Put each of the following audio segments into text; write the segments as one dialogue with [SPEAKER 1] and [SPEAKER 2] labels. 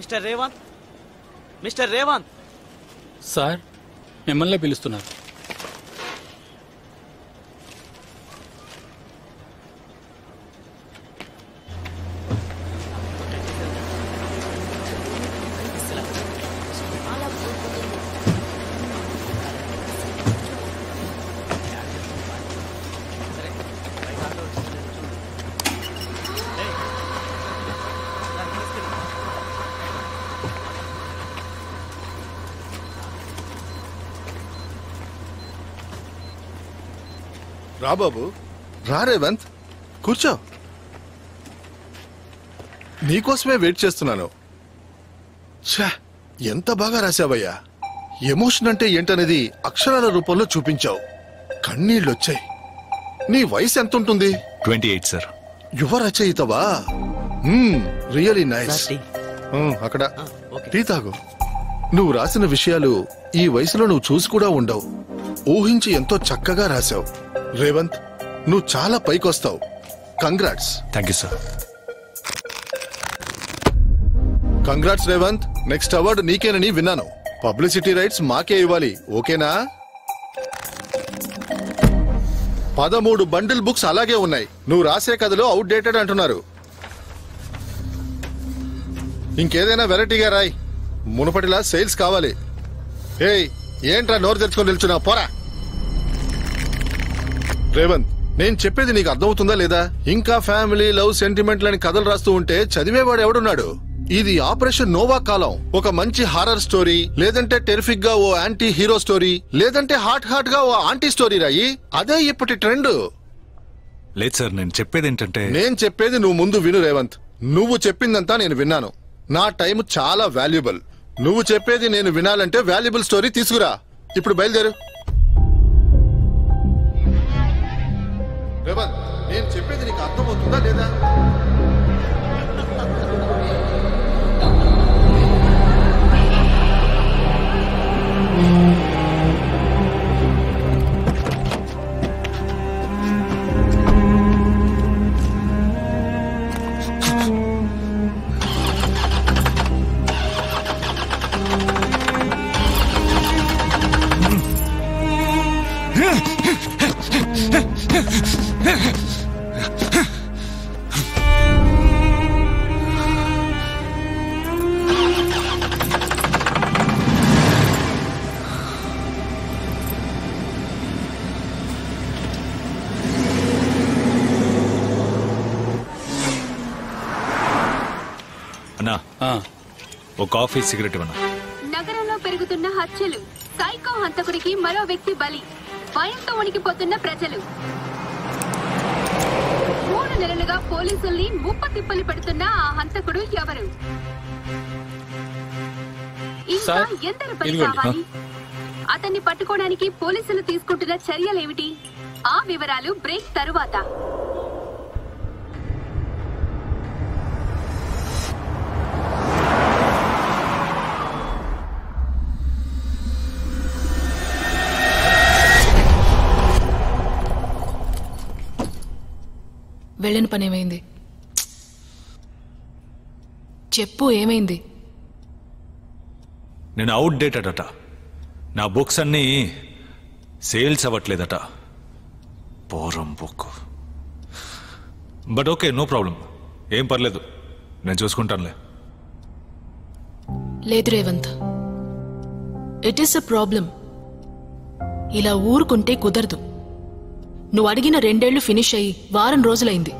[SPEAKER 1] Mister Revanth mister Revanth
[SPEAKER 2] sir మిమ్మల్నే పిలుస్తున్నారు
[SPEAKER 3] రా బాబు రా రేవంత్ కూర్చో నీకోసమే వెయిట్ చేస్తున్నాను ఛా ఎంత బాగా రాశావయ్యా ఎమోషన్ అంటే ఏంటనేది అక్షరాల రూపంలో చూపించావు కన్నీళ్ళొచ్చాయి నీ వయసు ఎంత ఉంటుంది
[SPEAKER 4] ట్వంటీ ఎయిట్ సార్
[SPEAKER 3] యువ రచయితవా రియలీ నైస్ అక్కడ టీ తాగు నువ్వు రాసిన విషయాలు ఈ వయసులో నువ్వు చూసి కూడా ఉండవు ఊహించి ఎంతో చక్కగా రాశావు రేవంత్ నువ్వు చాలా పైకొస్తావు congrats
[SPEAKER 4] thank you sir
[SPEAKER 3] congrats Revanth next award నీకేనని విన్నాను పబ్లిసిటీ రైట్స్ మాకే ఇవ్వాలి ఓకేనా పదమూడు బండిల్ బుక్స్ అలాగే ఉన్నాయి నువ్వు రాసే కథలో అవుట్ డేటెడ్ అంటున్నారు ఇంకేదైనా వెరైటీగా రాయ్ మునుపటిలా సేల్స్ కావాలి ఏయ్ ఏంట్రా నోరు తెరుచుకొని నిల్చున్నా పోరా రేవంత్ నేను చెప్పేది నీకు అర్థమవుతుందా లేదా ఇంకా ఫ్యామిలీ లవ్ సెంటిమెంట్ లని కథలు రాస్తూ ఉంటే చదివేవాడు ఎవడున్నాడు ఇది ఆపరేషన్ నోవా కాలం ఒక మంచి హారర్ స్టోరీ లేదంటే టెరిఫిక్ గా ఓ యాంటీ హీరో స్టోరీ లేదంటే హాట్ హాట్ గా ఓ ఆంటీ స్టోరీ రాయి అదే ఇప్పటి ట్రెండ్
[SPEAKER 4] లేదు సార్ నేను చెప్పేది ఏంటంటే
[SPEAKER 3] నేను చెప్పేది నువ్వు ముందు విను రేవంత్ నువ్వు చెప్పిందంతా నేను విన్నాను నా టైం చాలా వాల్యుబుల్ నువ్వు చెప్పేది నేను వినాలంటే వాల్యుబుల్ స్టోరీ తీసుకురా ఇప్పుడు బయలుదేరు రేవంత్ నేను చెప్పేది నీకు అర్థమవుతుందా లేదా
[SPEAKER 4] అన్నా ఒక కాఫీ సిగరెట్ ఇవ్వనా
[SPEAKER 5] నగరంలో పెరుగుతున్న హత్యలు సైకో హంతకుడికి మరో వ్యక్తి బలి భయంతో వణికిపోతున్న ప్రజలు మూడు నెలలుగా పోలీసుల్ని ముప్ప తిప్పలు పెడుతున్న ఆ హంతకుడు ఎవరు ఇంకా
[SPEAKER 2] సార్,
[SPEAKER 5] ఎందరు బలి
[SPEAKER 2] ఇదిగోండి,
[SPEAKER 5] కావాలి అతన్ని పట్టుకోవడానికి పోలీసులు తీసుకుంటున్న చర్యలేమిటి ఆ వివరాలు బ్రేక్ తరువాత
[SPEAKER 6] వెళ్ళిన పని ఏమైంది చెప్పు ఏమైంది
[SPEAKER 4] నేను అవుట్ డేటెడ్ అట నా బుక్స్ అన్నీ సేల్స్ అవ్వట్లేదట పోరం book but okay no problem ఏం పర్లేదు నేను చూసుకుంటానులే
[SPEAKER 6] లేదు Revanth it is a problem ఇలా ఊరుకుంటే కుదరదు నువ్వు అడిగిన రెండేళ్లు ఫినిష్ అయ్యి వారం రోజులైంది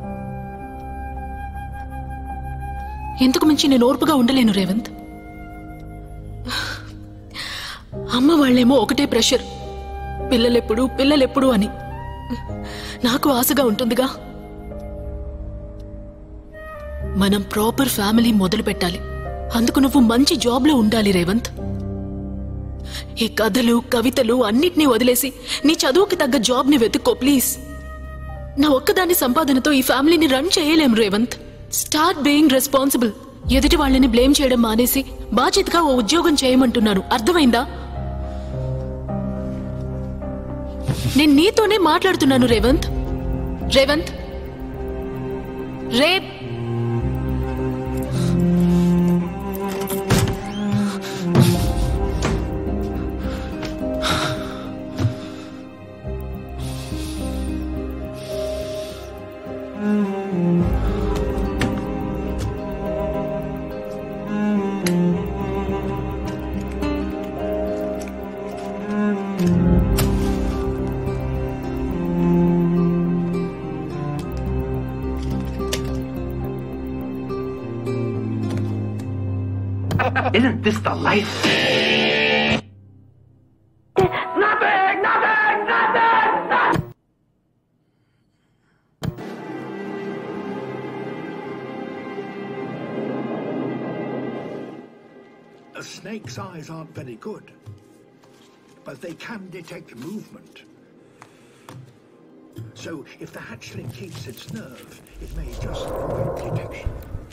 [SPEAKER 6] ఇంతకు మించి నేను ఓర్పుగా ఉండలేను రేవంత్ అమ్మ వాళ్ళేమో ఒకటే ప్రెషర్ పిల్లలెప్పుడు పిల్లలెప్పుడు అని నాకు ఆశగా ఉంటుందిగా మనం ప్రాపర్ ఫ్యామిలీ మొదలు పెట్టాలి అందుకు నువ్వు మంచి జాబ్లో ఉండాలి రేవంత్ ఈ కథలు కవితలు అన్నిటినీ వదిలేసి నీ చదువుకి తగ్గ జాబ్ని వెతుక్కో ప్లీజ్ నా ఒక్కదాని సంపాదనతో ఈ ఫ్యామిలీని రన్ చేయలేం రేవంత్ స్టార్ట్ బీయింగ్ రెస్పాన్సిబుల్ ఎదుటి వాళ్ళని బ్లేమ్ చేయడం మానేసి బాధ్యతగా ఓ ఉద్యోగం చేయమంటున్నాను అర్థమైందా నేను నీతోనే మాట్లాడుతున్నాను రేవంత్ రేవంత్ రే
[SPEAKER 7] Isn't this the life?
[SPEAKER 8] A snake's eyes aren't very good, but they can detect movement. So if the hatchling keeps its nerve, it may just avoid detection.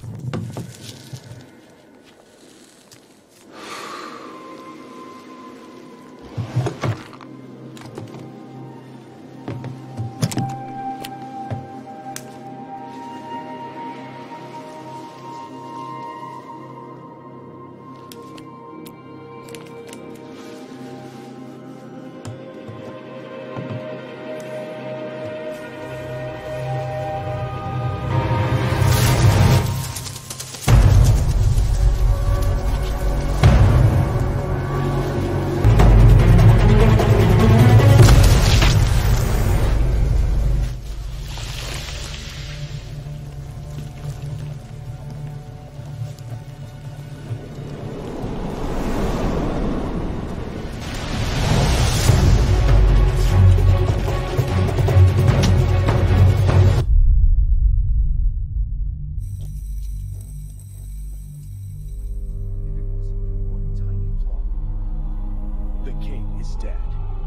[SPEAKER 9] The king is dead.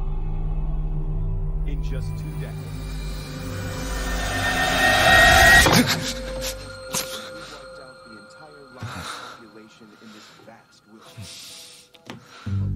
[SPEAKER 9] In just two decades. We wiped out the entire lion population in this vast wilderness.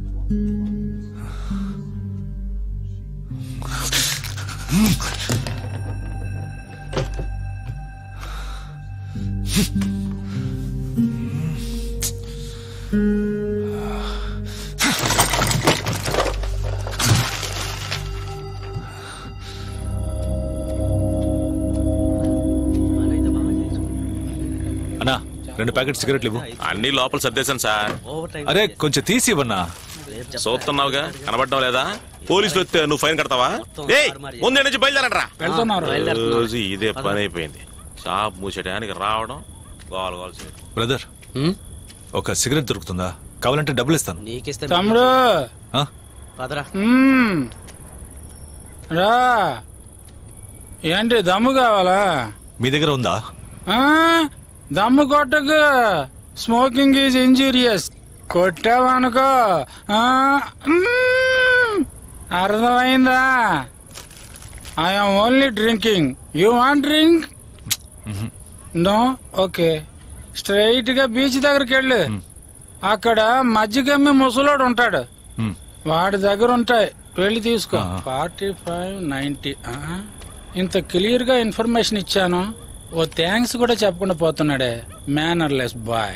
[SPEAKER 4] అన్నా రెండు packet సిగరెట్లు ఇవ్వు
[SPEAKER 10] అన్ని లోపల సర్దేశాను sir
[SPEAKER 4] అరే కొంచెం తీసి ఇవ్వన్నా
[SPEAKER 10] చూస్తున్నావుగా కనబడడం లేదా పోలీసులు వస్తే నువ్వు ఫైన్ కడతావా ఏయ్ ముందే నుంచి బయలుదేరండి
[SPEAKER 2] వెళ్తున్నారు
[SPEAKER 10] రోజు ఇదే పని అయిపోయింది షాప్ మూసేయడానికి రావడం గోల గోల చేయడం.
[SPEAKER 4] బ్రదర్ ఒక సిగరెట్ దొరుకుతుందా కావాలంటే డబ్బులు ఇస్తాను
[SPEAKER 1] నీకిస్తే
[SPEAKER 2] తమ్ముడు
[SPEAKER 4] ఆ?
[SPEAKER 1] పదరా
[SPEAKER 2] మ్మ్. రా ఏంటి దమ్ము కావాలా
[SPEAKER 4] మీ దగ్గర ఉందా
[SPEAKER 2] ఆ? దమ్ము కొట్టకు స్మోకింగ్ ఈజ్ ఇంజూరియస్ కొట్టావనుకో ఆ? మ్మ్. అర్థమైందా I'm only drinking you want drink no okay straight గా బీచ్ దగ్గరికి వెళ్ళు అక్కడ మజ్జిగమ్మి ముసలోడు ఉంటాడు
[SPEAKER 4] మ్మ్.
[SPEAKER 2] వాడి దగ్గర ఉంటాయి వెళ్ళి తీసుకో
[SPEAKER 4] ఆ.
[SPEAKER 2] ఫార్టీ ఫైవ్ నైన్టీ ఇంత క్లియర్ గా ఇన్ఫర్మేషన్ ఇచ్చాను ఓ థ్యాంక్స్ కూడా చెప్పకుండా పోతున్నాడే మేనర్లెస్ బాయ్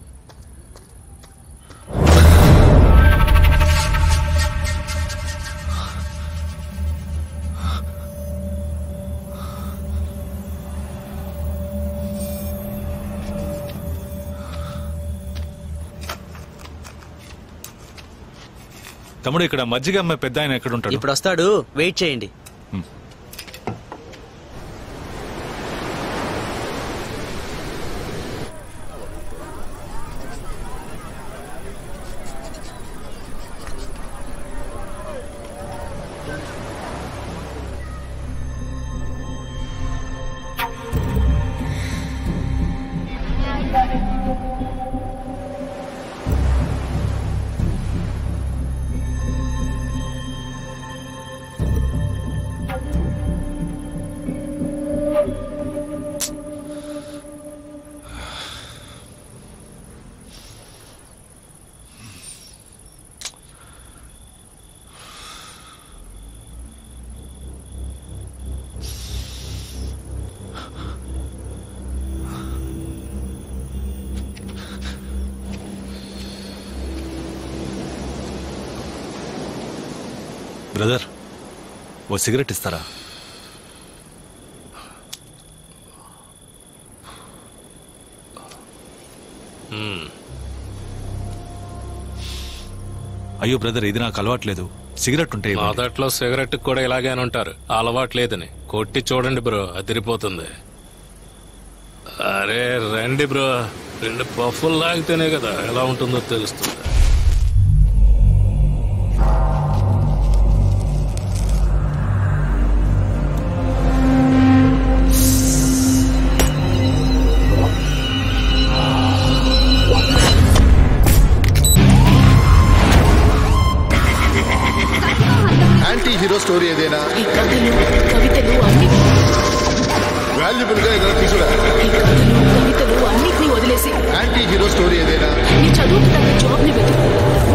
[SPEAKER 4] తమ్ముడు ఇక్కడ మజ్జిగ అమ్మాయి పెద్ద ఆయన ఎక్కడ ఉంటాడు
[SPEAKER 1] ఇప్పుడు వస్తాడు వెయిట్ చేయండి
[SPEAKER 4] బ్రదర్ ఓ సిగరెట్ ఇస్తారా అయ్యో బ్రదర్ ఇది నాకు అలవాట్లేదు సిగరెట్ ఉంటే ఇవ్వండి.
[SPEAKER 11] మొదట్లో సిగరెట్ కూడా ఇలాగే అని ఉంటారు అలవాటు లేదని కొట్టి చూడండి బ్రో అదిరిపోతుంది
[SPEAKER 7] అరే రండి బ్రో రెండు పఫ్ఫులు లాగితేనే కదా ఎలా ఉంటుందో తెలుస్తుంది
[SPEAKER 3] యాంటీ హీరో స్టోరీ ఏదైనా
[SPEAKER 6] ఈ కథలు కవితలు అన్ని
[SPEAKER 3] వాల్యుబుల్ గా ఏదైనా తీసుకురా
[SPEAKER 6] ఈ కథలు కవితలు అన్నిటినీ వదిలేసి
[SPEAKER 3] యాంటీ హీరో స్టోరీ ఏదైనా
[SPEAKER 6] నీ చదువుకు తగ్గ జాబ్ ని వెతుకు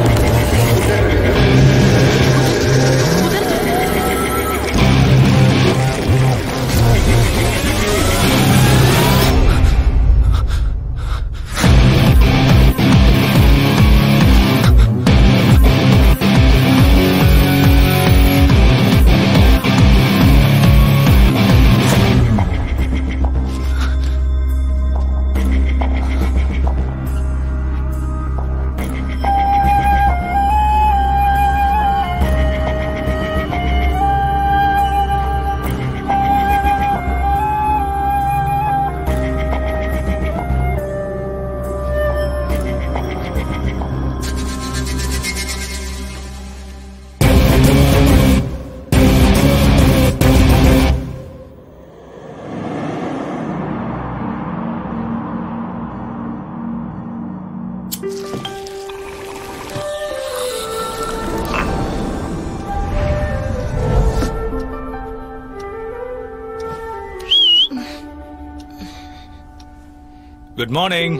[SPEAKER 4] గుడ్ మార్నింగ్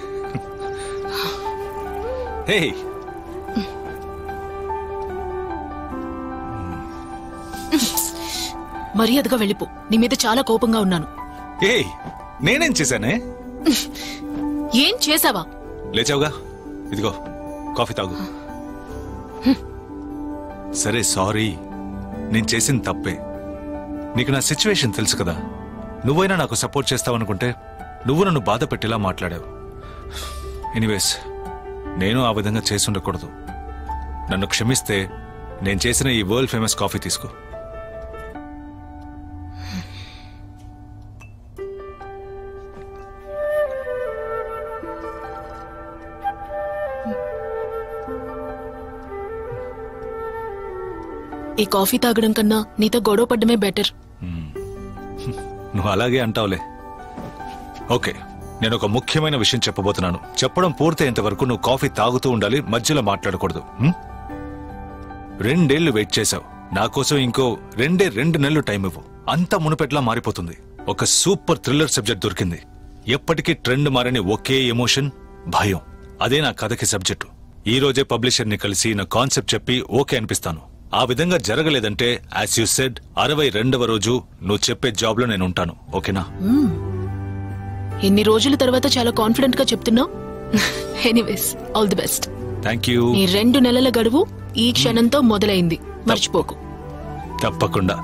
[SPEAKER 4] హే
[SPEAKER 6] మర్యాదగా వెళ్ళిపో నీ మీద చాలా కోపంగా ఉన్నాను
[SPEAKER 4] హే నేనేం చేశానే
[SPEAKER 6] ఏం చేసావా
[SPEAKER 4] లేచావుగా ఇదిగో కాఫీ తాగు సరే సారీ నేను చేసిన తప్పే నీకు నా సిచ్యువేషన్ తెలుసు కదా నువ్వైనా నాకు సపోర్ట్ చేస్తావనుకుంటే నువ్వు నన్ను బాధ పెట్టేలా మాట్లాడావు ఎనీవేస్ నేను ఆ విధంగా చేసి ఉండకూడదు నన్ను క్షమిస్తే నేను చేసిన ఈ వరల్డ్ ఫేమస్ కాఫీ తీసుకో
[SPEAKER 6] ఈ కాఫీ తాగడం కన్నా నీతో గొడవ పడ్డమే బెటర్
[SPEAKER 4] నువ్వు అలాగే అంటావులే ఓకే నేను ఒక ముఖ్యమైన విషయం చెప్పబోతున్నాను చెప్పడం పూర్తయ్యేంత వరకు నువ్వు కాఫీ తాగుతూ ఉండాలి మధ్యలో మాట్లాడకూడదు హ్మ్? రెండేళ్లు వెయిట్ చేశావు నా కోసం ఇంకో రెండే రెండు నెలలు టైం ఇవ్వు అంతా మునుపెట్లా మారిపోతుంది ఒక సూపర్ థ్రిల్లర్ సబ్జెక్ట్ దొరికింది ఎప్పటికీ ట్రెండ్ మారని ఒకే ఎమోషన్ భయం అదే నా కథకి సబ్జెక్టు ఈ రోజే పబ్లిషర్ ని కలిసి నా కాన్సెప్ట్ చెప్పి ఓకే అనిపిస్తాను ఆ విధంగా జరగలేదంటే యాజ్ యూ సెడ్ అరవై రెండవ రోజు నువ్వు చెప్పే జాబ్ లో నేను ఉంటాను ఓకేనా
[SPEAKER 6] ఎన్ని రోజుల తర్వాత చాలా కాన్ఫిడెంట్ గా చెప్తున్నావు anyways all the best
[SPEAKER 4] thank you
[SPEAKER 6] నీ రెండు నెలల గడువు ఈ క్షణంతో మొదలైంది మర్చిపోకు
[SPEAKER 4] తప్పకుండా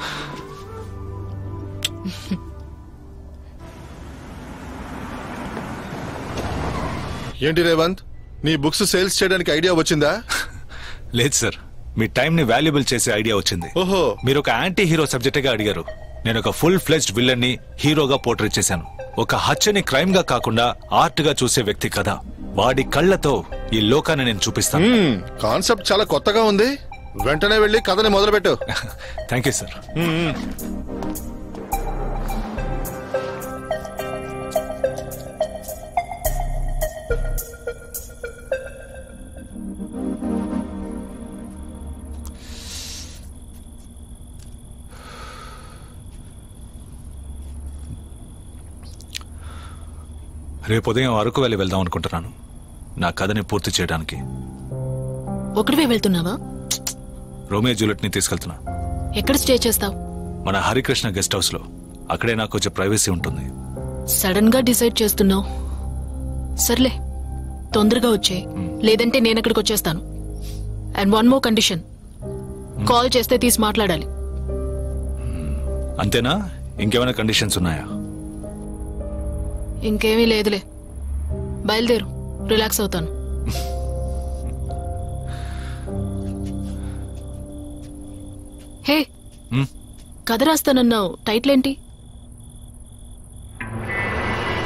[SPEAKER 3] ఏంటి రేవంత్ నీ బుక్స్ సేల్స్ చేయడానికి ఐడియా వచ్చిందా
[SPEAKER 4] లేదు సార్ మీ టైం ని వాల్యుబుల్ చేసే ఐడియా వచ్చింది
[SPEAKER 3] ఓహో
[SPEAKER 4] మీరు ఒక యాంటీ హీరో సబ్జెక్ట్ గా అడిగారు నేను ఒక ఫుల్ ఫ్లెజ్డ్ విల్లన్ ని హీరోగా పోర్ట్రేట్ చేశాను ఒక హత్యని క్రైమ్ గా కాకుండా ఆర్ట్ గా చూసే వ్యక్తి కదా వాడి కళ్ళతో ఈ లోకాన్ని నేను చూపిస్తాను
[SPEAKER 3] మ్మ్, కాన్సెప్ట్ చాలా కొత్తగా ఉంది వెంటనే వెళ్ళి కథని మొదలుపెట్టు
[SPEAKER 4] థ్యాంక్ యూ సార్ రేపు ఉదయం అరకు వెళ్ళి వెళ్దాం అనుకుంటున్నాను నా కథని పూర్తి చేయడానికి
[SPEAKER 6] ఒకటివే వెళ్తున్నావా
[SPEAKER 4] రోమియో జూలెట్ ని తీసుకెళ్తున్నా
[SPEAKER 6] ఎక్కడ స్టే చేస్తావు
[SPEAKER 4] మన హరికృష్ణ గెస్ట్ హౌస్ లో అక్కడే నాకు కొంచెం ప్రైవసీ ఉంటుంది
[SPEAKER 6] సడన్ గా డిసైడ్ చేస్తున్నావు సర్లే తొందరగా వచ్చే లేదంటే నేను అక్కడికి వచ్చేస్తాను and one more condition call చేస్తే తీసి మాట్లాడాలి
[SPEAKER 4] అంతేనా ఇంకేమైనా కండిషన్స్ ఉన్నాయా
[SPEAKER 6] ఇంకేమీ లేదులే బయలుదేరు రిలాక్స్ అవుతాను హే
[SPEAKER 4] హ్మ్?
[SPEAKER 6] కథ రాస్తానన్నావు టైటిల్ ఏంటి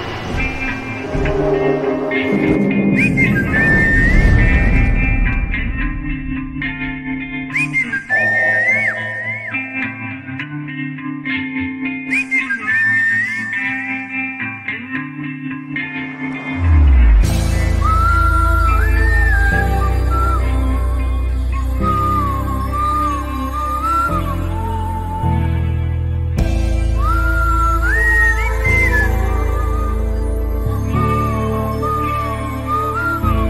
[SPEAKER 11] ఆ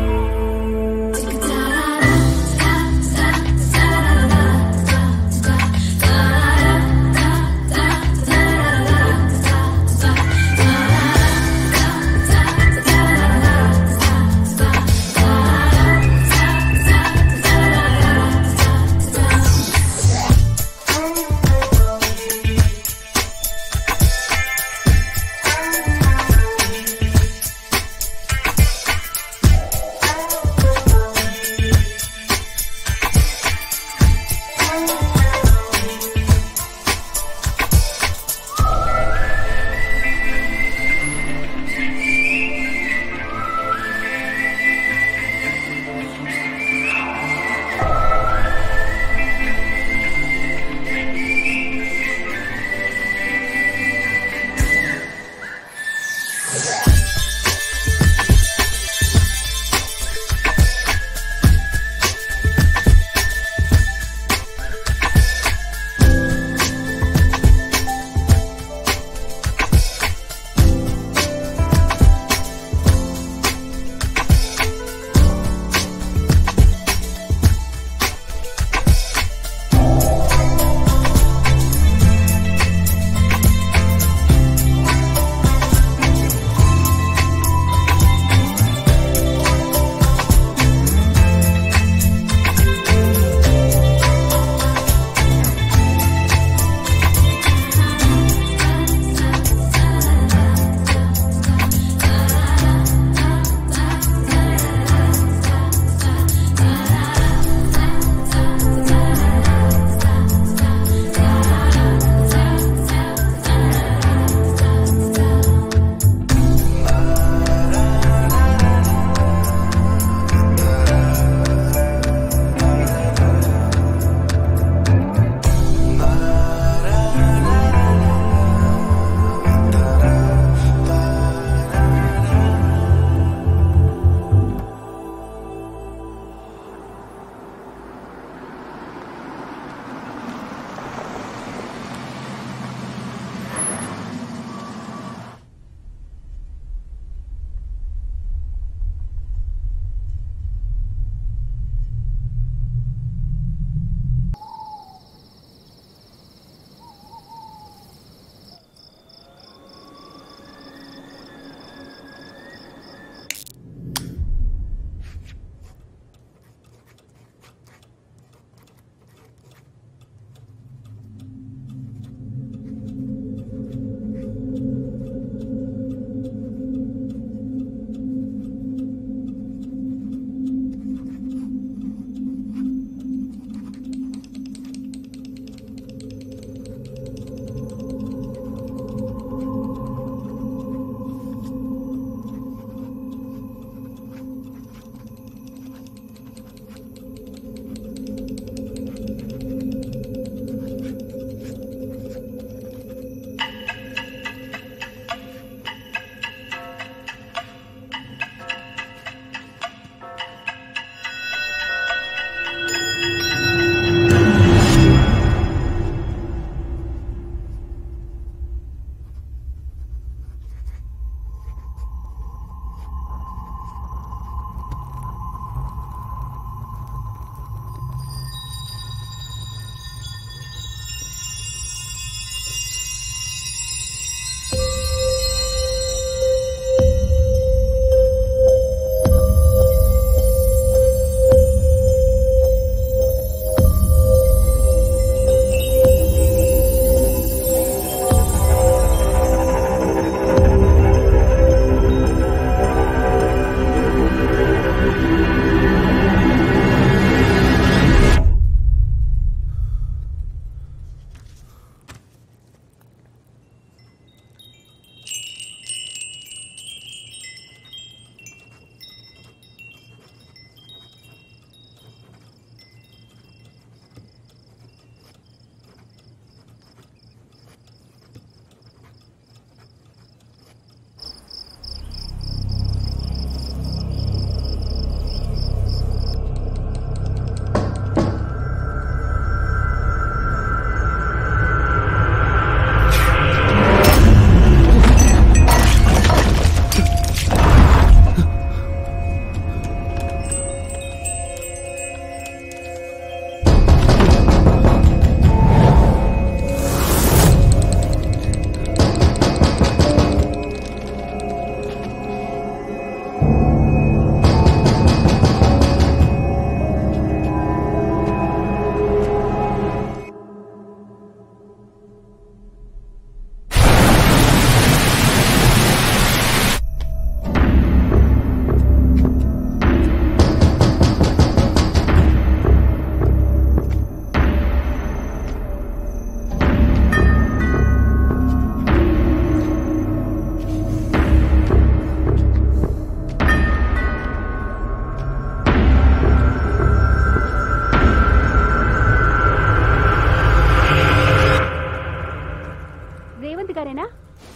[SPEAKER 5] రేవంత్ గారేనా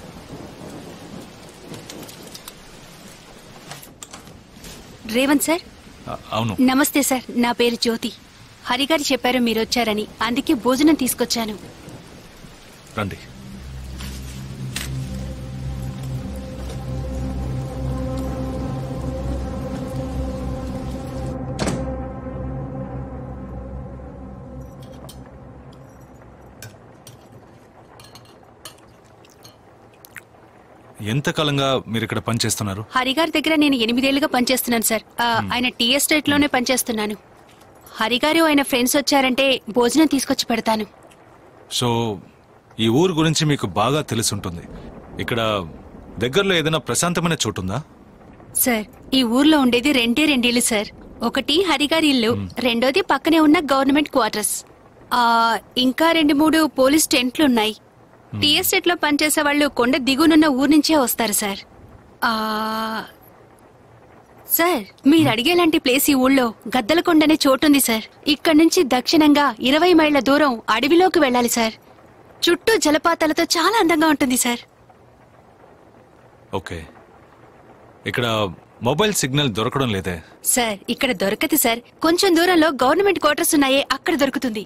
[SPEAKER 11] రేవంత్ సార్
[SPEAKER 4] ఆ, అవును
[SPEAKER 11] నమస్తే సార్ నా పేరు జ్యోతి హరిగారు చెప్పారు మీరు వచ్చారని అందుకే భోజనం తీసుకొచ్చాను
[SPEAKER 4] రండి ఎంతకాలంగా మీరు ఇక్కడ పనిచేస్తున్నారు
[SPEAKER 11] హరిగారి దగ్గర నేను ఎనిమిదేళ్లుగా పనిచేస్తున్నాను సార్ ఆ, ఆయన టీ ఎస్టేట్ లోనే పనిచేస్తున్నాను హరిగారు ఆయన ఫ్రెండ్స్ వచ్చారంటే భోజనం తీసుకొచ్చి పెడతాను
[SPEAKER 4] సో ఈ ఊరు గురించి మీకు బాగా తెలిసి ఉంటుంది ఇక్కడ దగ్గరలో ఏదైనా ప్రశాంతమైన చోటుందా
[SPEAKER 11] సార్ ఈ ఊర్లో ఉండేది రెండే రెండిల్లు సార్ ఒకటి హరిగారి ఇల్లు రెండోది పక్కనే ఉన్న గవర్నమెంట్ క్వార్టర్స్ ఆ ఇంకా రెండు మూడు పోలీస్ టెంట్లు ఉన్నాయి టీ ఎస్టేట్ లో పనిచేసే వాళ్ళు కొండ దిగునున్న ఊరు నుంచే వస్తారు సార్ ఆ సార్ మీరు అడిగేలాంటి ప్లేస్ ఈ ఊళ్ళో గద్దలకొండ అనే చోటుంది సార్ ఇక్కడ నుంచి దక్షిణంగా ఇరవై మైళ్ళ దూరం అడవిలోకి వెళ్ళాలి సార్ చుట్టూ జలపాతాలతో చాలా అందంగా ఉంటుంది సార్
[SPEAKER 4] ఓకే ఇక్కడ మొబైల్ సిగ్నల్ దొరకడం లేదే
[SPEAKER 11] సార్ ఇక్కడ దొరకదు సార్ కొంచెం దూరంలో గవర్నమెంట్ క్వార్టర్స్ ఉన్నాయే అక్కడ దొరుకుతుంది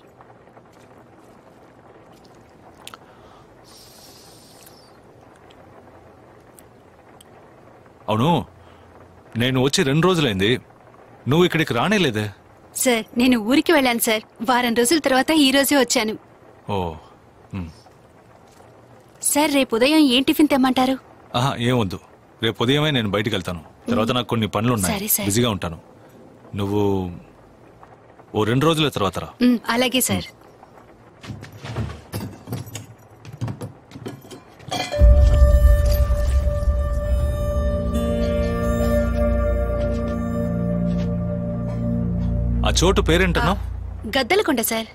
[SPEAKER 4] అవును నేను వచ్చి రెండు రోజులైంది నువ్వు ఇక్కడికి రానేలేదే
[SPEAKER 11] సార్ నేను ఊరికి వెళ్ళాను సార్ వారం రోజుల తర్వాత ఈ రోజే వచ్చాను
[SPEAKER 4] ఓ
[SPEAKER 11] సార్ రేపు ఉదయం ఏం టిఫిన్ తెమ్మంటారు
[SPEAKER 4] ఆహా ఏమొద్దు రేపు ఉదయమే నేను బయటికి వెళ్తాను తర్వాత నాకు కొన్ని పనులు ఉన్నాయి
[SPEAKER 11] సరే, సరే.
[SPEAKER 4] బిజీగా ఉంటాను నువ్వు ఓ రెండు రోజుల తర్వాత రా
[SPEAKER 11] మ్, అలాగే సార్
[SPEAKER 4] ఆ చోటు పేరేంటన్నావు
[SPEAKER 11] గద్దలకొండ సార్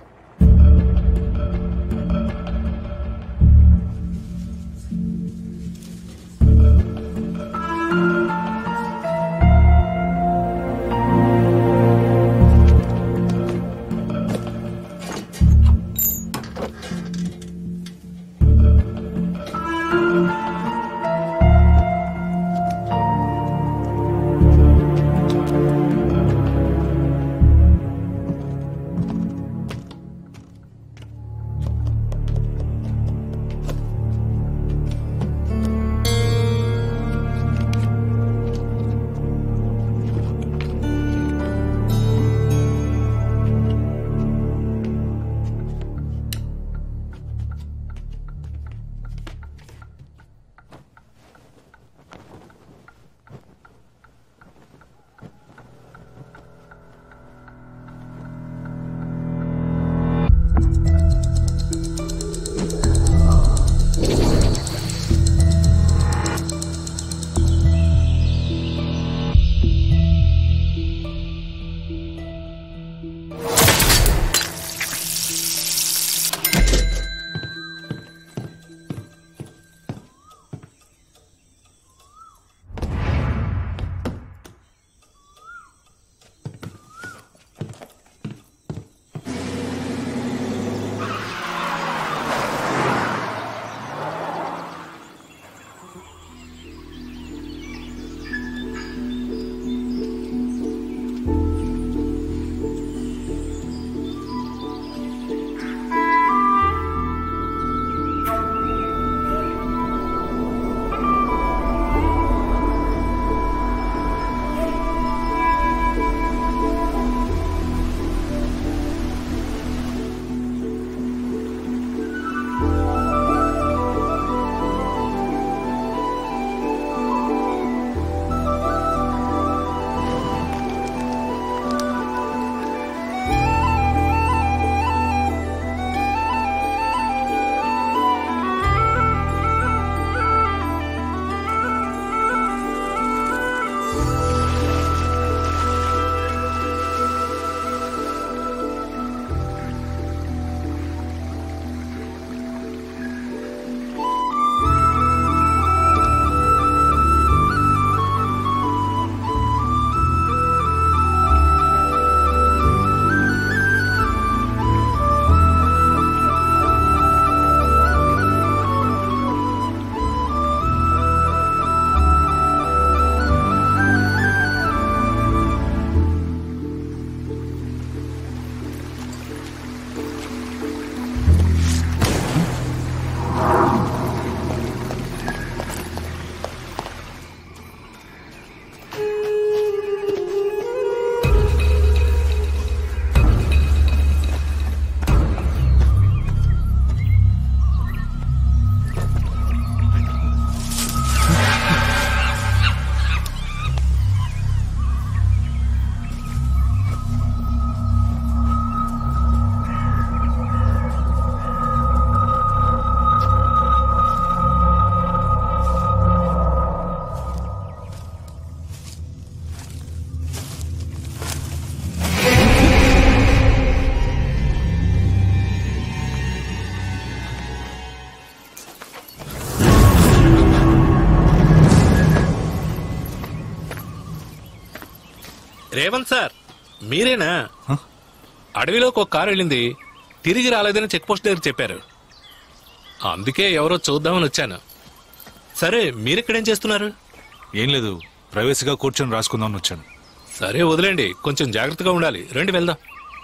[SPEAKER 7] రేవంత్ సార్ మీరేనా అడవిలోకి ఒక కారు వెళ్ళింది తిరిగి రాలేదని చెక్ పోస్ట్ దగ్గర చెప్పారు అందుకే ఎవరో చూద్దామని వచ్చాను సరే మీరిక్కడేం చేస్తున్నారు
[SPEAKER 4] ఏం లేదు ప్రైవసీగా కూర్చొని రాసుకుందామని వచ్చాను
[SPEAKER 7] సరే వదిలేండి కొంచెం జాగ్రత్తగా ఉండాలి రండి వెళ్దాం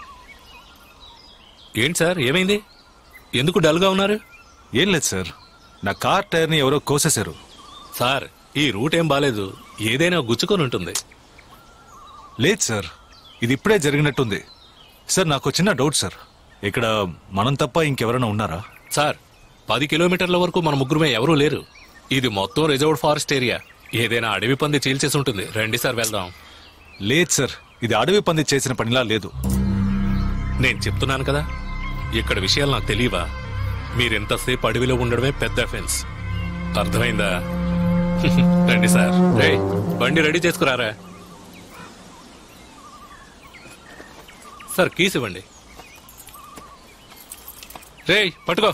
[SPEAKER 7] ఏంటి సార్ ఏమైంది ఎందుకు డల్గా ఉన్నారు
[SPEAKER 4] ఏం లేదు సార్ నా కార్ టైర్ని ఎవరో కోసేశారు
[SPEAKER 7] సార్ ఈ రూట్ ఏం బాలేదు ఏదైనా గుచ్చుకొని ఉంటుంది
[SPEAKER 4] లేదు సార్ ఇది ఇప్పుడే జరిగినట్టుంది సార్ నాకు చిన్న డౌట్ సార్ ఇక్కడ మనం తప్ప ఇంకెవరైనా ఉన్నారా
[SPEAKER 7] సార్ పది కిలోమీటర్ల వరకు మన ముగ్గురమే ఎవరూ లేరు ఇది మొత్తం రిజర్వ్డ్ ఫారెస్ట్ ఏరియా ఏదైనా అడవి పంది చీల్చేసి ఉంటుంది రండి సార్ వెళ్దాం
[SPEAKER 4] లేదు సార్ ఇది అడవి పంది చేసిన పనిలా లేదు
[SPEAKER 7] నేను చెప్తున్నాను కదా ఇక్కడ విషయాలు నాకు తెలియవా మీరెంతసేపు అడవిలో ఉండడమే పెద్ద అఫెన్స్ అర్థమైందా రండి సార్ రేయ్, బండి రెడీ చేసుకురారా సార్ కీస్ ఇవ్వండి రేయ్ పట్టుకో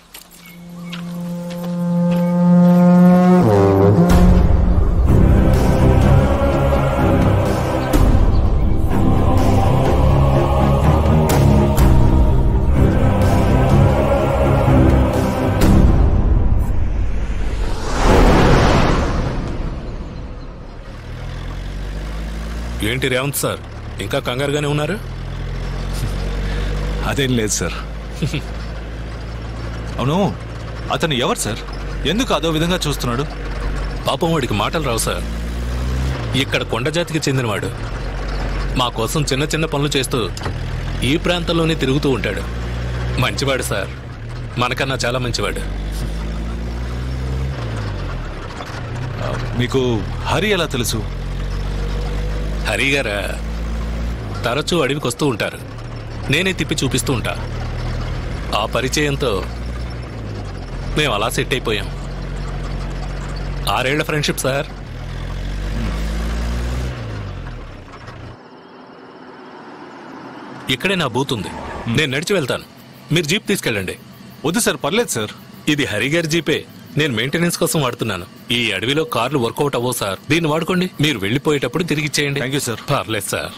[SPEAKER 7] ఏంటి రేవంత్ సార్ ఇంకా కంగారుగానే ఉన్నారు
[SPEAKER 4] అదేం లేదు సార్ అవును అతను ఎవరు సార్ ఎందుకు అదో విధంగా చూస్తున్నాడు
[SPEAKER 7] పాపం వాడికి మాటలు రావు సార్ ఇక్కడ కొండ జాతికి చెందినవాడు మా కోసం చిన్న చిన్న పనులు చేస్తూ ఈ ప్రాంతంలోనే తిరుగుతూ ఉంటాడు మంచివాడు సార్ మనకన్నా చాలా మంచివాడు
[SPEAKER 4] మీకు హరి ఎలా తెలుసు
[SPEAKER 7] హరి గారా తరచూ అడవికి వస్తూ ఉంటారు నేనే తిప్పి చూపిస్తూ ఉంటా ఆ పరిచయంతో మేము అలా సెట్ అయిపోయాం ఆరేళ్ల ఫ్రెండ్షిప్ సార్ ఇక్కడే నా బూత్ ఉంది నేను నడిచి వెళ్తాను మీరు జీప్ తీసుకెళ్ళండి
[SPEAKER 4] వద్దు సార్ పర్లేదు సార్
[SPEAKER 7] ఇది హరిగారి జీపే నేను మెయింటెనెన్స్ కోసం వాడుతున్నాను ఈ అడవిలో కార్లు వర్కౌట్ అవ్వవు సార్ దీన్ని వాడుకోండి మీరు వెళ్ళిపోయేటప్పుడు తిరిగి ఇచ్చేయండి
[SPEAKER 4] థ్యాంక్ యూ సార్
[SPEAKER 7] పర్లేదు సార్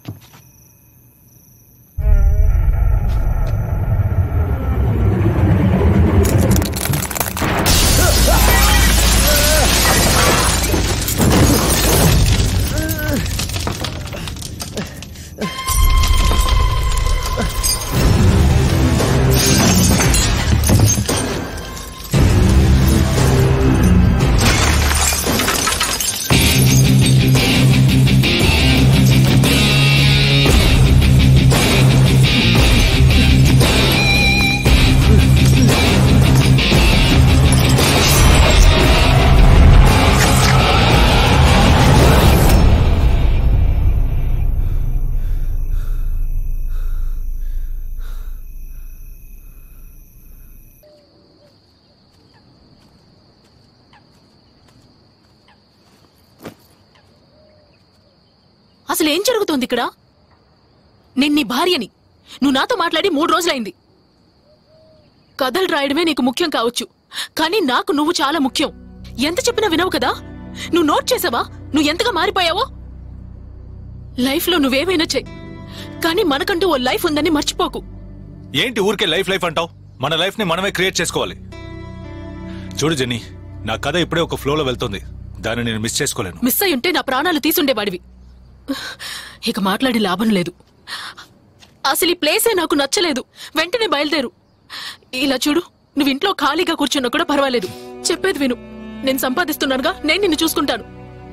[SPEAKER 6] అసలు ఏం జరుగుతోంది ఇక్కడ నేను నీ భార్యని నువ్వు నాతో మాట్లాడి మూడు రోజులైంది కథలు రాయడమే నీకు ముఖ్యం కావచ్చు కానీ నాకు నువ్వు చాలా ముఖ్యం ఎంత చెప్పినా వినవు కదా నువ్వు నోట్ చేసావా నువ్వు ఎంతగా మారిపోయావో లైఫ్లో నువ్వేమైనా చెయ్యి కానీ మనకంటూ ఓ లైఫ్ ఉందని మర్చిపోకు
[SPEAKER 4] ఏంటి ఊరికే లైఫ్ లైఫ్ అంటావు మన లైఫ్ ని మనమే క్రియేట్ చేసుకోవాలి చూడు జెన్నీ నా కథ ఇప్పుడే ఒక ఫ్లోలో వెళ్తుంది దాన్ని నేను మిస్ చేసుకోలేను
[SPEAKER 6] మిస్ అయి ఉంటే నా ప్రాణాలు తీసుండేవాడివి ఇక మాట్లాడి లాభం లేదు అసలు ఈ ప్లేసే నాకు నచ్చలేదు వెంటనే బయలుదేరు ఇలా చూడు నువ్వు ఇంట్లో ఖాళీగా కూర్చున్నా కూడా పర్వాలేదు చెప్పేది విను నేను సంపాదిస్తున్నానుగా నేను నిన్ను చూసుకుంటాను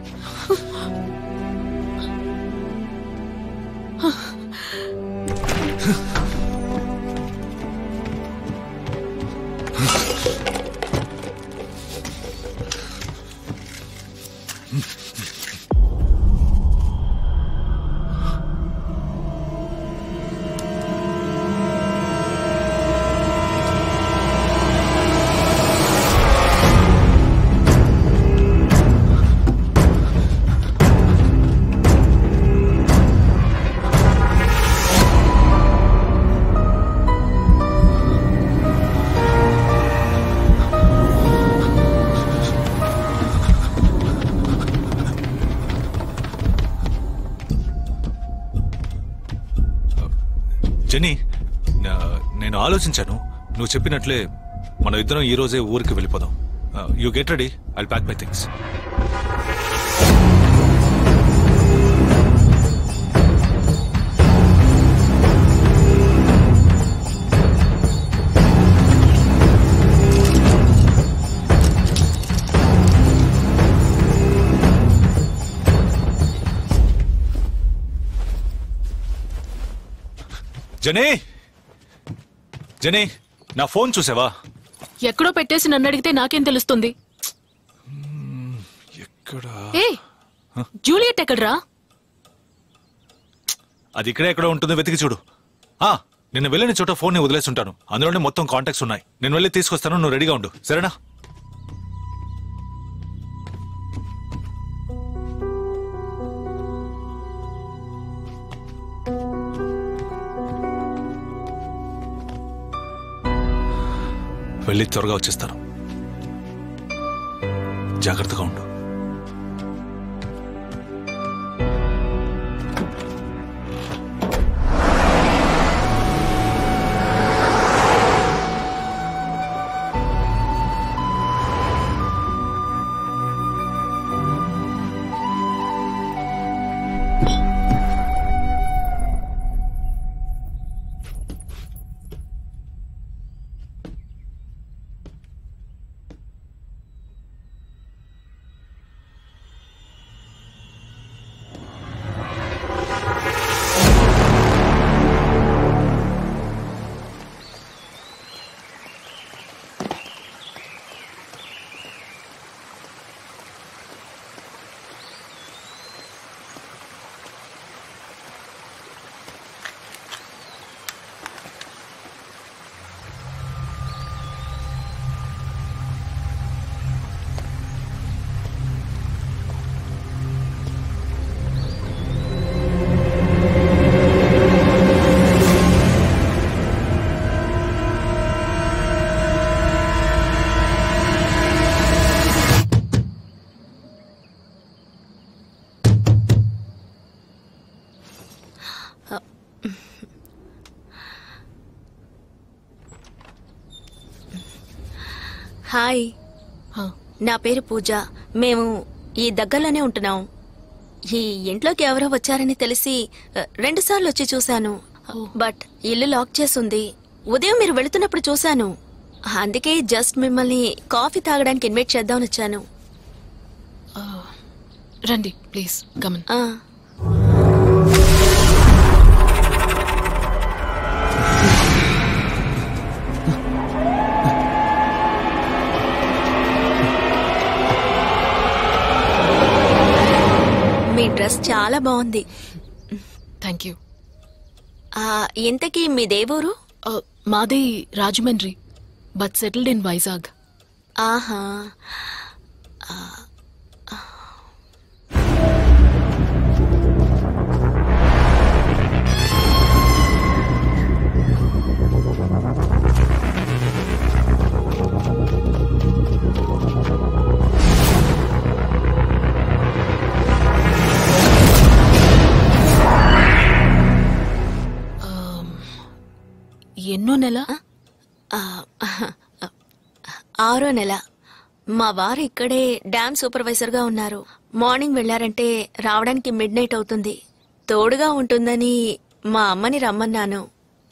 [SPEAKER 4] జెనీ నా- నేను ఆలోచించాను నువ్వు చెప్పినట్లే మనం ఇద్దరం ఈ రోజే ఊరికి వెళ్ళిపోదాం you get ready I pack my things Jenny Jenny నా ఫోన్ చూసావా
[SPEAKER 6] ఎక్కడో పెట్టేసి నన్ను అడిగితే నాకేం తెలుస్తుంది
[SPEAKER 4] ఎక్కడ
[SPEAKER 6] ఏ జూలియట్ ఎక్కడ్రా
[SPEAKER 4] అది ఇక్కడే ఎక్కడ ఉంటుంది వెతికి చూడు ఆ నిన్న వెళ్ళిన చోట ఫోన్ ని వదిలేసుంటాను అందులోనే మొత్తం కాంటాక్ట్స్ ఉన్నాయి నేను వెళ్ళి తీసుకొస్తాను నువ్వు రెడీగా ఉండు సరేనా వెళ్ళి త్వరగా వచ్చేస్తాను జాగ్రత్తగా ఉండు
[SPEAKER 12] హాయ్ నా పేరు పూజ మేము ఈ దగ్గరలోనే ఉంటున్నాం ఈ ఇంట్లోకి ఎవరో వచ్చారని తెలిసి రెండు సార్లు వచ్చి చూశాను బట్ ఇల్లు లాక్ చేసుంది ఉదయం మీరు వెళుతున్నప్పుడు చూశాను అందుకే జస్ట్ మిమ్మల్ని కాఫీ తాగడానికి ఇన్వైట్ చేద్దామని వచ్చాను
[SPEAKER 6] రండి ప్లీజ్ గమన్
[SPEAKER 12] ఆ, మీ డ్రెస్ చాలా బాగుంది
[SPEAKER 6] థ్యాంక్ యూ
[SPEAKER 12] ఆ, ఇంతకీ మీ దేవూరు
[SPEAKER 6] మాది Rajahmundry but settled in Vizag
[SPEAKER 12] ఆహా
[SPEAKER 6] ఎన్నో నెల
[SPEAKER 12] ఆ, ఆరో నెల మా వారు ఇక్కడే డ్యామ్ సూపర్వైజర్ గా ఉన్నారు మార్నింగ్ వెళ్లారంటే రావడానికి మిడ్ నైట్ అవుతుంది తోడుగా ఉంటుందని మా అమ్మని రమ్మన్నాను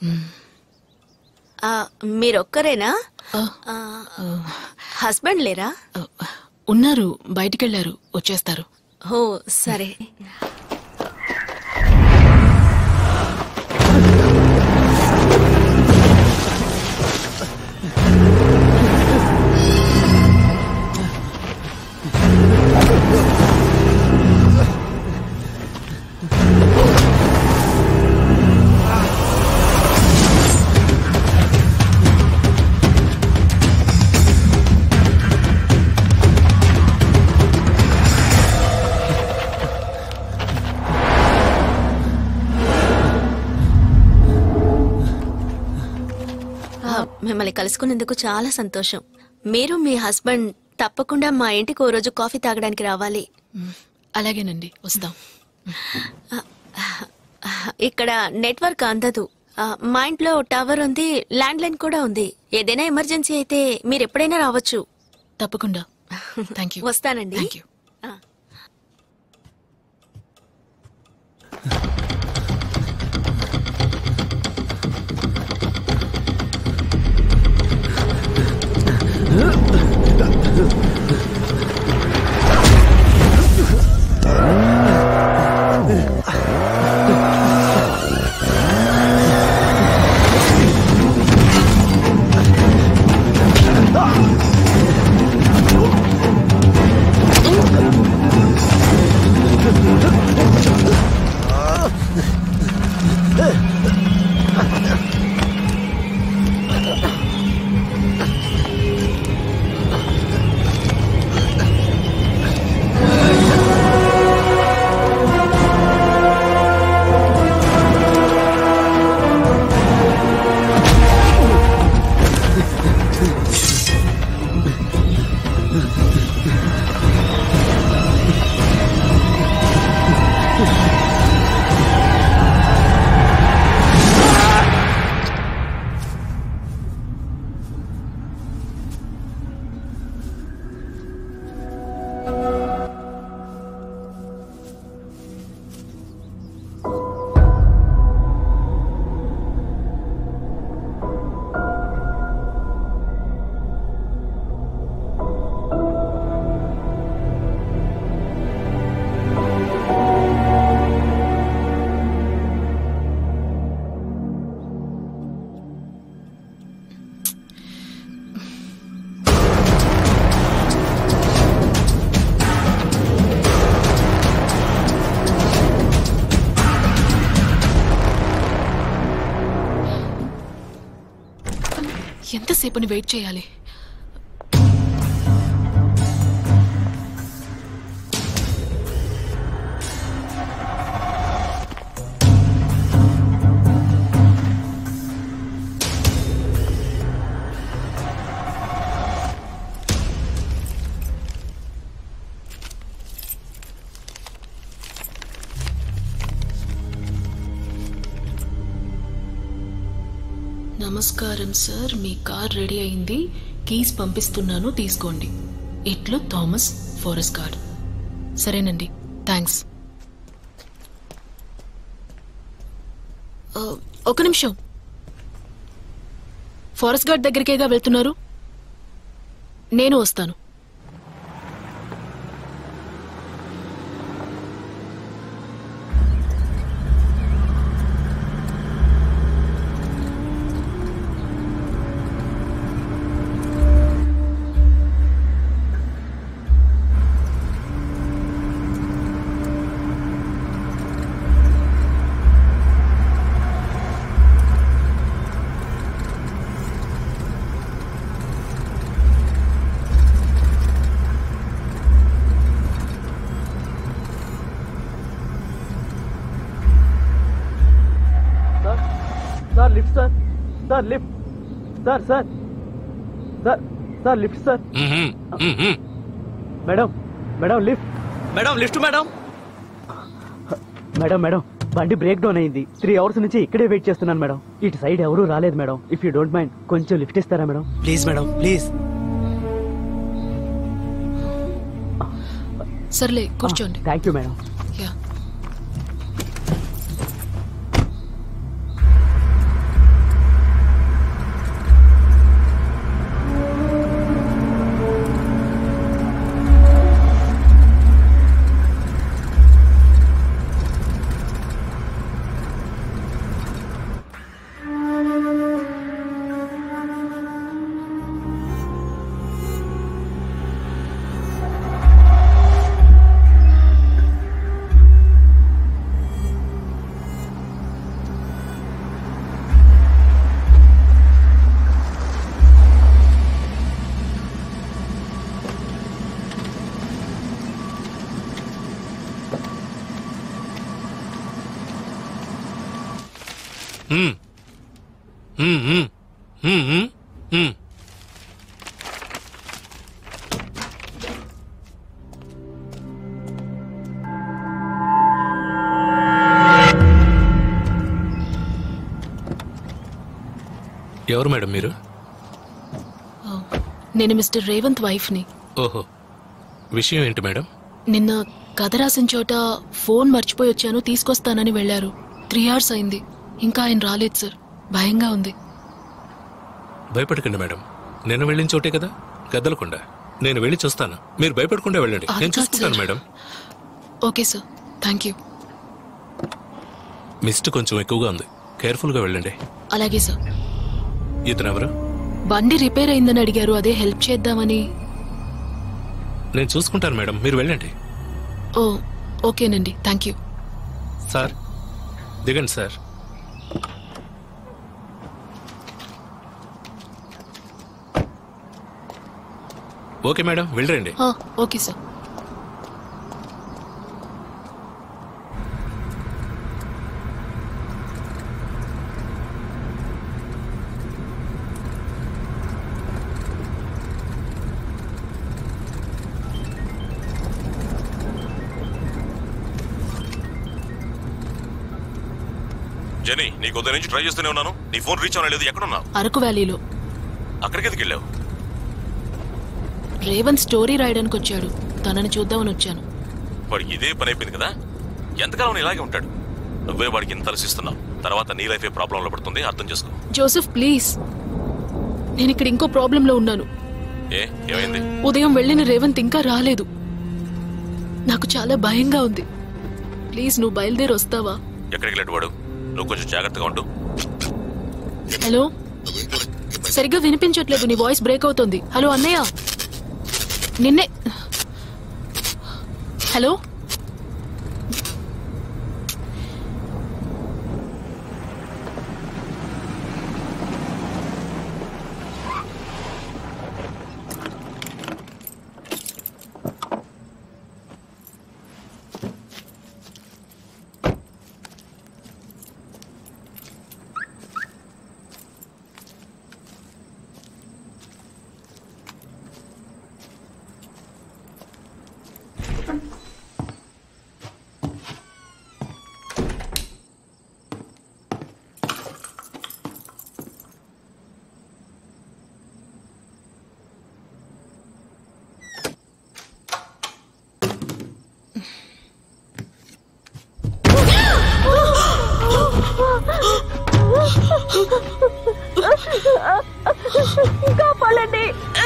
[SPEAKER 12] ఆ, మీరొక్కరేనా ఆ, హస్బెండ్ లేరా
[SPEAKER 6] ఉన్నారు బయటికెళ్లారు వచ్చేస్తారు
[SPEAKER 12] ఓ సరే ఆ, మిమ్మల్ని కలుసుకున్నందుకు చాలా సంతోషం మీరు మీ హస్బెండ్ తప్పకుండా మా ఇంటికి ఓ రోజు కాఫీ తాగడానికి రావాలి
[SPEAKER 6] అలాగేనండి వస్తాం
[SPEAKER 12] ఇక్కడ నెట్వర్క్ అందదు ఆ, మా ఇంట్లో టవర్ ఉంది ల్యాండ్ లైన్ కూడా ఉంది ఏదైనా ఎమర్జెన్సీ అయితే మీరు ఎప్పుడైనా రావచ్చు
[SPEAKER 6] తప్పకుండా థ్యాంక్ యూ
[SPEAKER 12] వస్తానండి
[SPEAKER 6] థ్యాంక్ యూ
[SPEAKER 12] ఆ.
[SPEAKER 6] ఎంతసేపుని వెయిట్ చేయాలి నమస్కారం సార్ మీ కార్ రెడీ అయింది కీస్ పంపిస్తున్నాను తీసుకోండి ఇట్లు థామస్ ఫారెస్ట్ గార్డ్ సరేనండి థ్యాంక్స్ ఆ, ఒక నిమిషం ఫారెస్ట్ గార్డ్ దగ్గరికేగా వెళ్తున్నారు నేను వస్తాను
[SPEAKER 13] sir sir lift sir sir lift sir sir sir sir lift sir madam madam lift
[SPEAKER 1] madam lift madam
[SPEAKER 13] madam madam బండి బ్రేక్ డౌన్ అయింది త్రీ అవర్స్ నుంచి ఇక్కడే వెయిట్ చేస్తున్నాను మేడం ఇటు సైడ్ ఎవరూ రాలేదు madam if you don't mind కొంచెం lift ఇస్తారా మేడం
[SPEAKER 1] ప్లీజ్ మేడం ప్లీజ్
[SPEAKER 6] సర్లే కూర్చోండి
[SPEAKER 13] థ్యాంక్ యూ మేడం
[SPEAKER 6] యా
[SPEAKER 7] హ్మ్. హ్మ్, హ్మ్. హ్మ్, హ్మ్, హ్మ్. ఎవరు మేడం మీరు
[SPEAKER 6] ఆ, నేను మిస్టర్ రేవంత్ వైఫ్ని
[SPEAKER 7] ఓహో విషయం ఏంటి మేడం
[SPEAKER 6] నిన్న కథ రాసిన చోట ఫోన్ మర్చిపోయి వచ్చాను తీసుకొస్తానని వెళ్లారు త్రీ అవర్స్ అయింది ఇంకా ఆయన రాలేదు సార్ భయంగా ఉంది
[SPEAKER 7] భయపడకండి మేడం నేను వెళ్ళిన చోటే కదా గద్దలకొండ నేను వెళ్ళి చూస్తాను మీరు భయపడకుండా వెళ్ళండి
[SPEAKER 6] అది
[SPEAKER 7] నేను
[SPEAKER 6] కాదు
[SPEAKER 7] చూసుకుంటాను
[SPEAKER 6] sir.
[SPEAKER 7] Madam
[SPEAKER 6] okay sir thank you
[SPEAKER 7] mist కొంచెం ఎక్కువగా ఉంది కేర్ఫుల్గా వెళ్ళండి
[SPEAKER 6] అలాగే సార్
[SPEAKER 7] ఇతను ఎవరు
[SPEAKER 6] బండి రిపేర్ అయిందని అడిగారు అదే హెల్ప్ చేద్దామని
[SPEAKER 7] నేను చూసుకుంటాను మేడం మీరు వెళ్ళండి
[SPEAKER 6] ఓ ఓకేనండి థ్యాంక్ యూ
[SPEAKER 7] సార్ దిగండి సార్ ఓకే మేడం వెళ్ళండి
[SPEAKER 6] ఆ, ఓకే సార్
[SPEAKER 10] జెనీ నీకు ఉదయం నుంచి ట్రై చేస్తూనే ఉన్నాను నీ ఫోన్ రీచ్ అవ్వలేదు ఎక్కడున్నావు
[SPEAKER 6] అరకు వ్యాలీలో
[SPEAKER 10] అక్కడికి ఎందుకు వెళ్ళావు
[SPEAKER 6] రేవంత్ స్టోరీ రాయడానికి వచ్చాడు తనని చూద్దామని వచ్చాను
[SPEAKER 10] వాడికి ఇదే పని అయిపోయింది కదా ఎంతకాలం ఇలాగే ఉంటాడు నువ్వే వాడికి ఇంత తలసిస్తున్నావు తర్వాత నీ లైఫ్ ఏ ప్రాబ్లంలో పడుతుంది అర్థం చేసుకో
[SPEAKER 6] జోసెఫ్ ప్లీజ్ నేను ఇక్కడ ఇంకో ప్రాబ్లంలో ఉన్నాను
[SPEAKER 10] ఏ ఏమైంది
[SPEAKER 6] ఉదయం వెళ్ళిన రేవంత్ ఇంకా రాలేదు నాకు చాలా భయంగా ఉంది ప్లీజ్ నువ్వు బయలుదేరి వస్తావా
[SPEAKER 10] ఎక్కడికి వెళ్ళాడు వాడు నువ్వు కొంచెం జాగ్రత్తగా ఉండు
[SPEAKER 6] హలో సరిగ్గా వినిపించట్లేదు నీ వాయిస్ బ్రేక్ అవుతుంది హలో అన్నయ్య నిన్నే హలో
[SPEAKER 14] కాపాడండి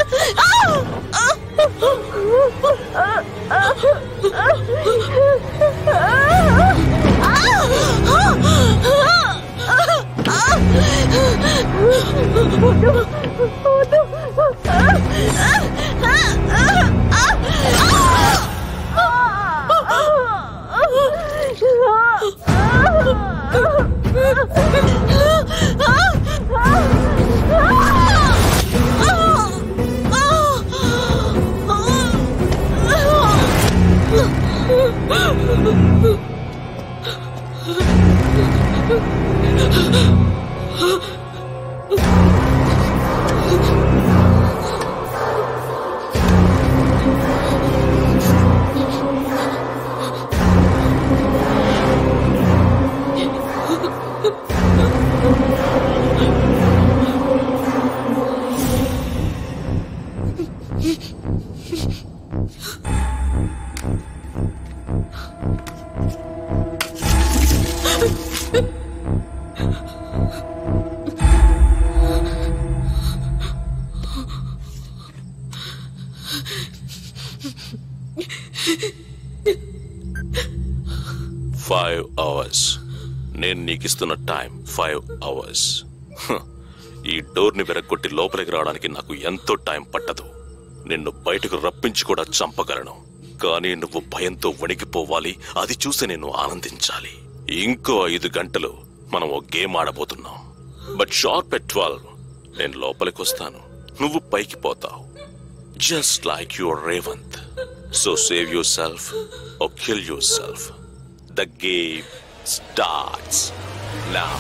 [SPEAKER 10] ఫైవ్ అవర్స్ నేను నీకు ఇస్తున్న టైం ఫైవ్ అవర్స్ ఈ డోర్ని వెరగొట్టి లోపలికి రావడానికి నాకు ఎంతో టైం పట్టదు నిన్ను బయటకు రప్పించి కూడా చంపగలను కానీ నువ్వు భయంతో వణికిపోవాలి అది చూసి నేను ఆనందించాలి ఇంకో ఐదు గంటలు మనం ఓ గేమ్ ఆడబోతున్నాం బట్ షార్ప్ ఎట్ ట్వెల్వ్ నేను లోపలికి వస్తాను నువ్వు పైకి పోతావు just like your Revanth so save yourself or kill yourself The game starts now.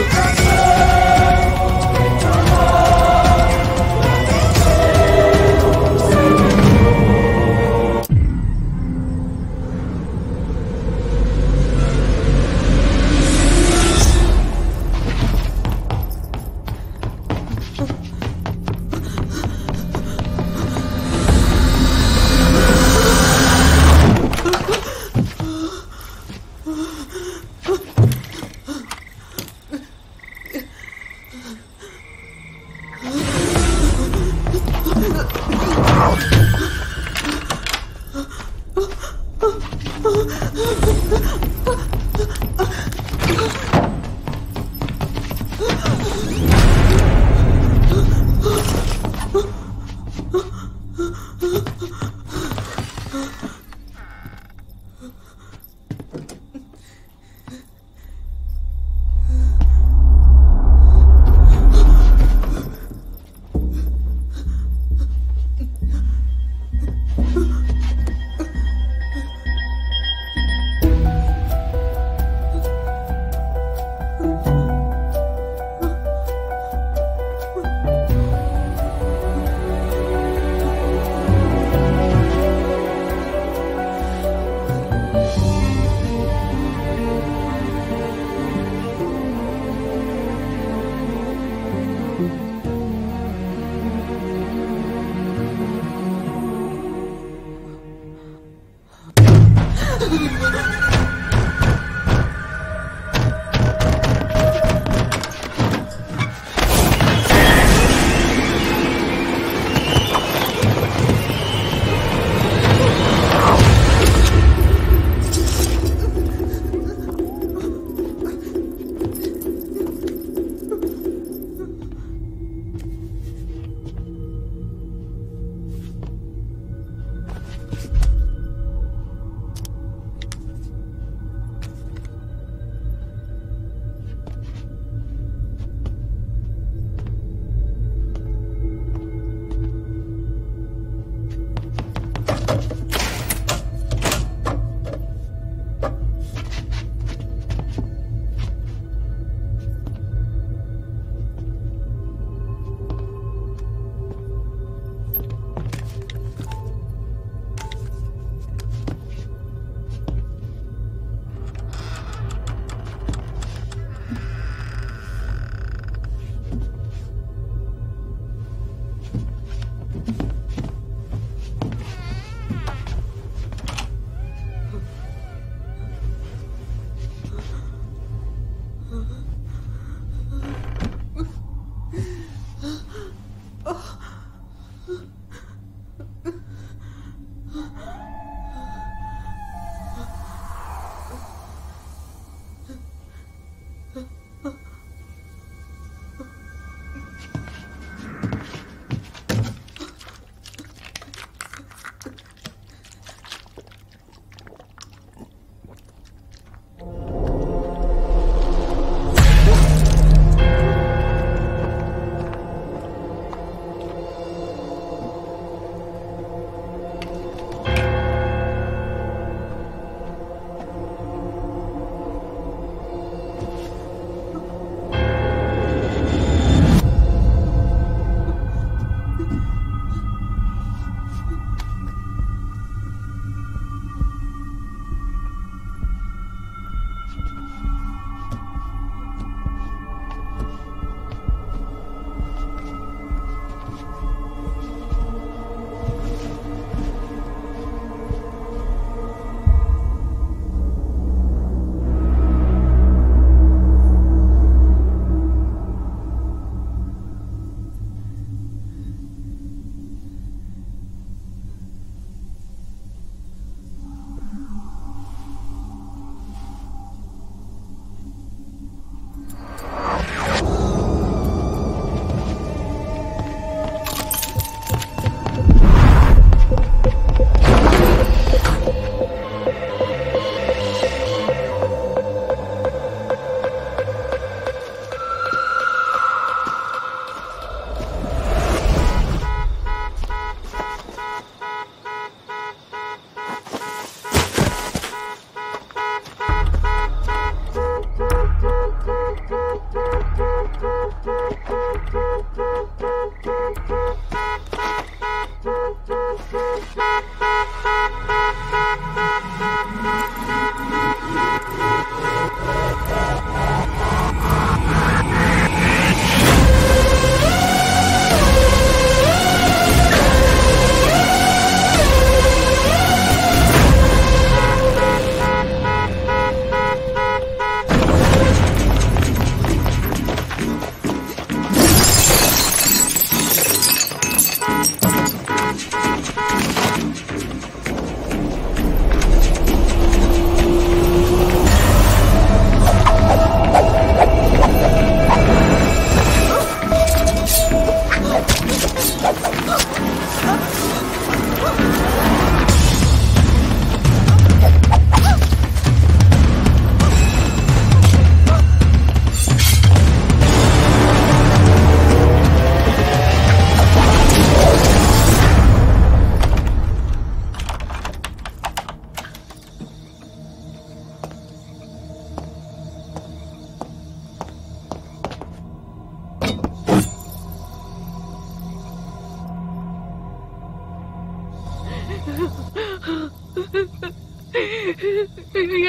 [SPEAKER 14] ఆ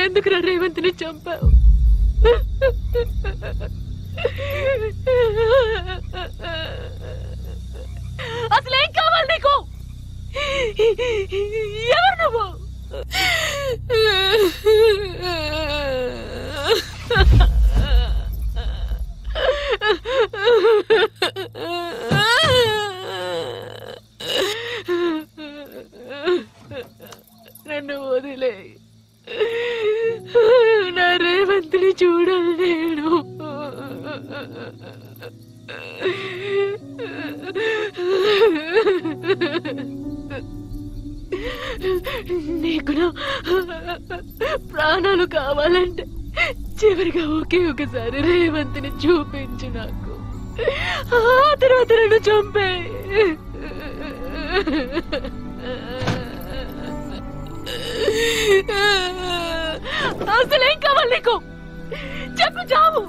[SPEAKER 6] ఎందుకు రా రేవంత్ని చంపావు అసలు ఏం కావాలి నీకు ఎవరు నువ్వు నన్ను వదిలే నా రేవంత్ని చూడాలి నేను నీకు నా ప్రాణాలు కావాలంటే చివరిగా ఒకే ఒకసారి రేవంత్ని చూపించు నాకు ఆ తర్వాత నన్ను చంపే అసలేం కావాలి నీకు చెప్పు చావు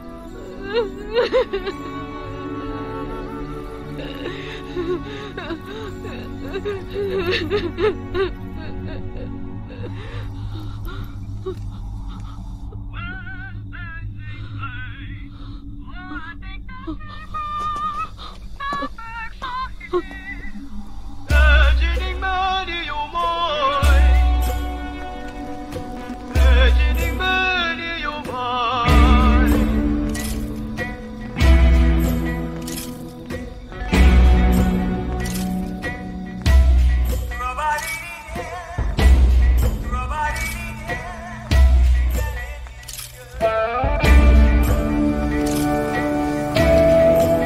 [SPEAKER 14] Robari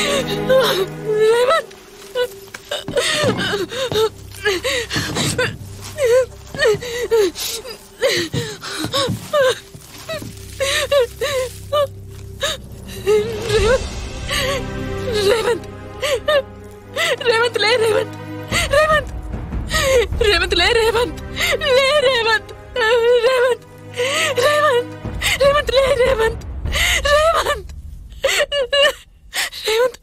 [SPEAKER 6] రేవంత్ రేవంత్ రేవంత్ లే రేవంత్ రేవంత్ రేవంత్ లే రేవంత్ లే రేవంత్ రేవంత్ రేవంత్ రేవంత్ లే రేవంత్ రేవంత్ రేవంత్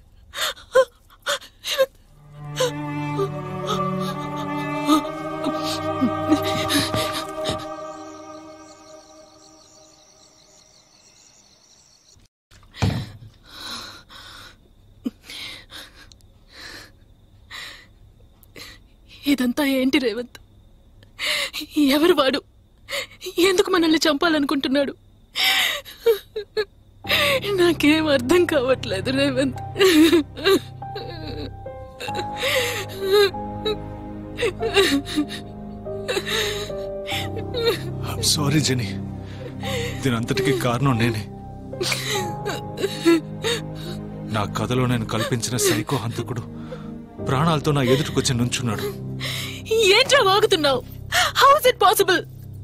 [SPEAKER 6] ఇదంతా ఏంటి రేవంత్ ఎవరు వాడు ఎందుకు మనల్ని చంపాలనుకుంటున్నాడు నాకేం అర్థం కావట్లేదు రేవంత్
[SPEAKER 4] సారీ జెనీ దీనంతటికి కారణం నేనే నా కథలో నేను కల్పించిన సైకో హంతకుడు ప్రాణాలతో నా ఎదుటికొచ్చి నుంచున్నాడు
[SPEAKER 6] ఏంట్రా వాగుతున్నావు హౌ ఇస్ ఇట్ పాసిబుల్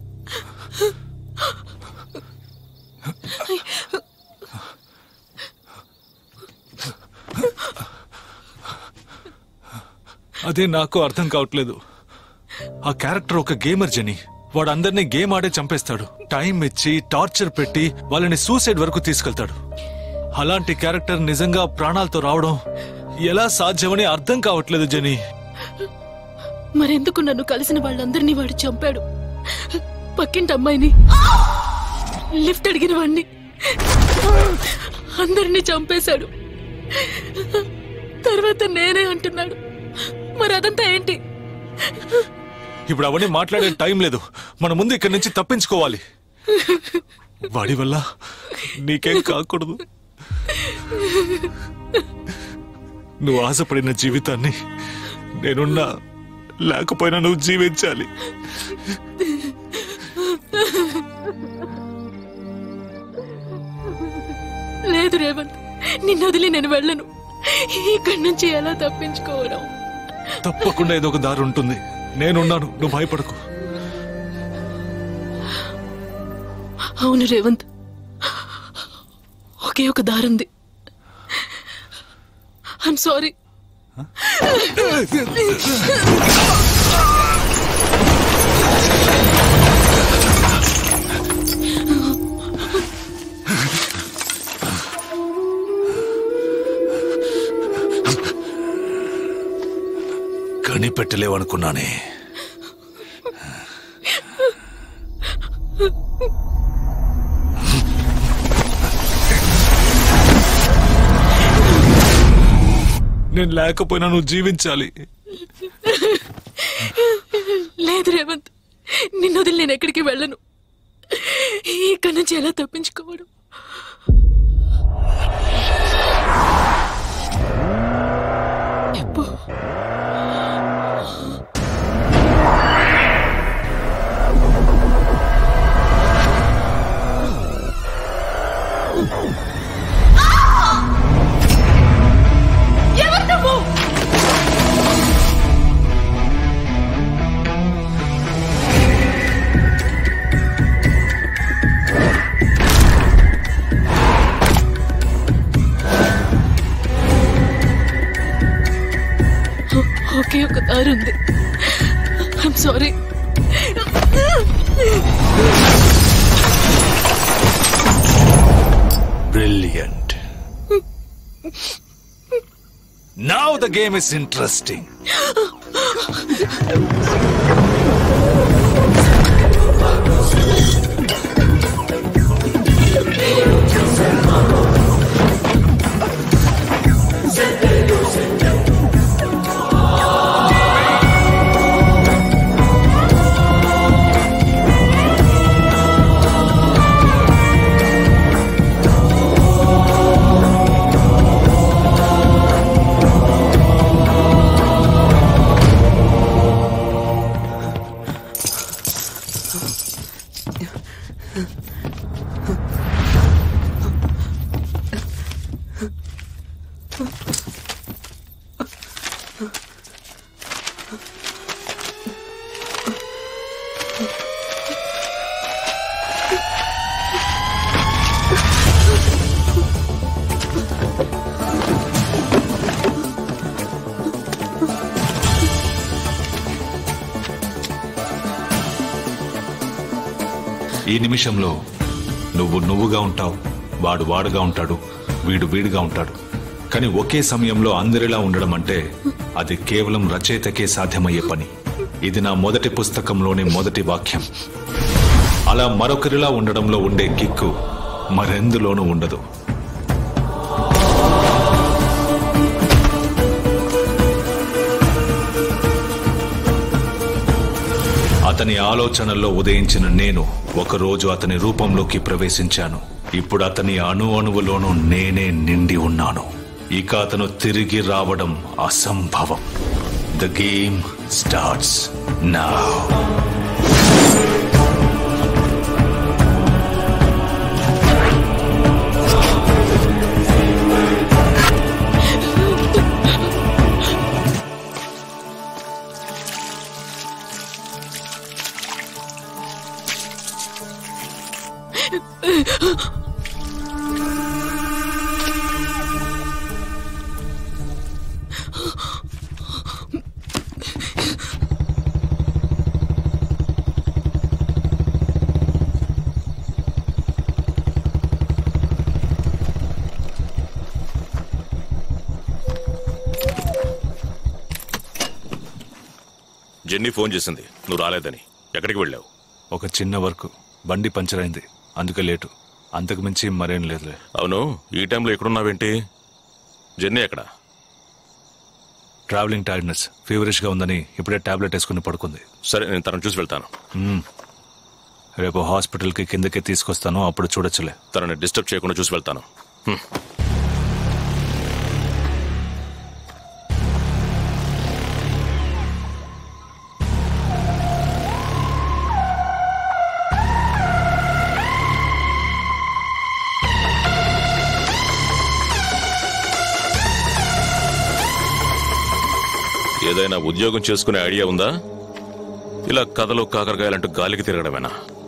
[SPEAKER 4] అదే నాకు అర్థం కావట్లేదు ఆ క్యారెక్టర్ ఒక గేమర్ జని వాడు అందరినీ గేమ్ ఆడే చంపేస్తాడు టైం ఇచ్చి టార్చర్ పెట్టి వాళ్ళని సూసైడ్ వరకు తీసుకెళ్తాడు అలాంటి క్యారెక్టర్ నిజంగా ప్రాణాలతో రావడం ఎలా సాధ్యమని అర్థం కావట్లేదు జని
[SPEAKER 6] మరెందుకు నన్ను కలిసిన వాళ్ళందరినీ వాడు చంపాడు పక్కింటి అమ్మాయిని లిఫ్ట్ అడిగిన వాడిని అందరినీ చంపేశాడు తర్వాత నేనే అంటున్నాడు మరి అదంతా ఏంటి
[SPEAKER 4] ఇప్పుడు అవన్నీ మాట్లాడే టైం లేదు మన ముందు ఇక్కడి నుంచి తప్పించుకోవాలి వాడి వల్ల నీకేం కాకూడదు నువ్వు ఆశపడిన జీవితాన్ని నేనున్నా లేకపోయినా నువ్వు జీవించాలి
[SPEAKER 6] లేదు రేవంత్ నిన్ను వదిలి నేను వెళ్ళను ఇక్కడి నుంచి ఎలా తప్పించుకోవడం
[SPEAKER 4] తప్పకుండా ఏదో ఒక దారి ఉంటుంది నేనున్నాను నువ్వు భయపడకు
[SPEAKER 6] అవును రేవంత్ ఒకే ఒక దారుంది ఐఎమ్ సారీ
[SPEAKER 4] కనిపెట్టలేవనుకున్నానే నేను లేకపోయినా నువ్వు జీవించాలి
[SPEAKER 6] లేదు రేవంత్ నిన్ను వదిలి నేను ఎక్కడికి వెళ్ళను ఇక్కడి నుంచి ఎలా తప్పించుకోవడం చెప్పు ఎవరు నువ్వు ఒకే ఒక దారి ఉంది I'm sorry
[SPEAKER 4] Brilliant. Now the game is interesting. ఈ నిమిషంలో నువ్వు నువ్వుగా ఉంటావు వాడు వాడుగా ఉంటాడు వీడు వీడుగా ఉంటాడు కానీ ఒకే సమయంలో అందరిలా ఉండడం అంటే అది కేవలం రచయితకే సాధ్యమయ్యే పని ఇది నా మొదటి పుస్తకంలోని మొదటి వాక్యం అలా మరొకరిలా ఉండడంలో ఉండే కిక్కు మరెందులోనూ ఉండదు అతని ఆలోచనల్లో ఉదయించిన నేను ఒకరోజు అతని రూపంలోకి ప్రవేశించాను ఇప్పుడు అతని అణు అణువులోనూ నేనే నిండి ఉన్నాను ఇక అతను తిరిగి రావడం అసంభవం ద గేమ్ స్టార్ట్స్ నా
[SPEAKER 10] జెన్నీ ఫోన్ చేసింది నువ్వు రాలేదని ఎక్కడికి వెళ్ళావు
[SPEAKER 4] ఒక చిన్న వర్క్ బండి పంచర్ అయింది అందుకే లేటు అంతకు మించి మరేం లేదులే
[SPEAKER 10] అవును ఈ టైంలో ఎక్కడున్నావేంటి జెన్నీ ఎక్కడ
[SPEAKER 4] ట్రావెలింగ్ టైర్డ్నెస్ ఫీవరిష్ గా ఉందని ఇప్పుడే టాబ్లెట్ వేసుకుని పడుకుంది
[SPEAKER 10] సరే నేను తనను చూసి వెళ్తాను
[SPEAKER 4] మ్మ్. రేపు హాస్పిటల్కి కిందకి తీసుకొస్తాను అప్పుడు చూడొచ్చులే
[SPEAKER 10] తనని డిస్టర్బ్ చేయకుండా చూసి వెళ్తాను హ్మ్. ఏదైనా ఉద్యోగం చేసుకునే ఐడియా ఉందా ఇలా కథలు కాకరకాయలంటూ గాలికి తిరగడమేనా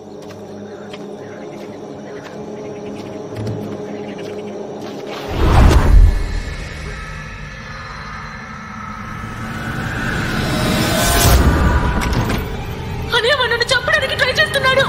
[SPEAKER 6] అనే నన్ను చంపడానికి ట్రై చేస్తున్నాడు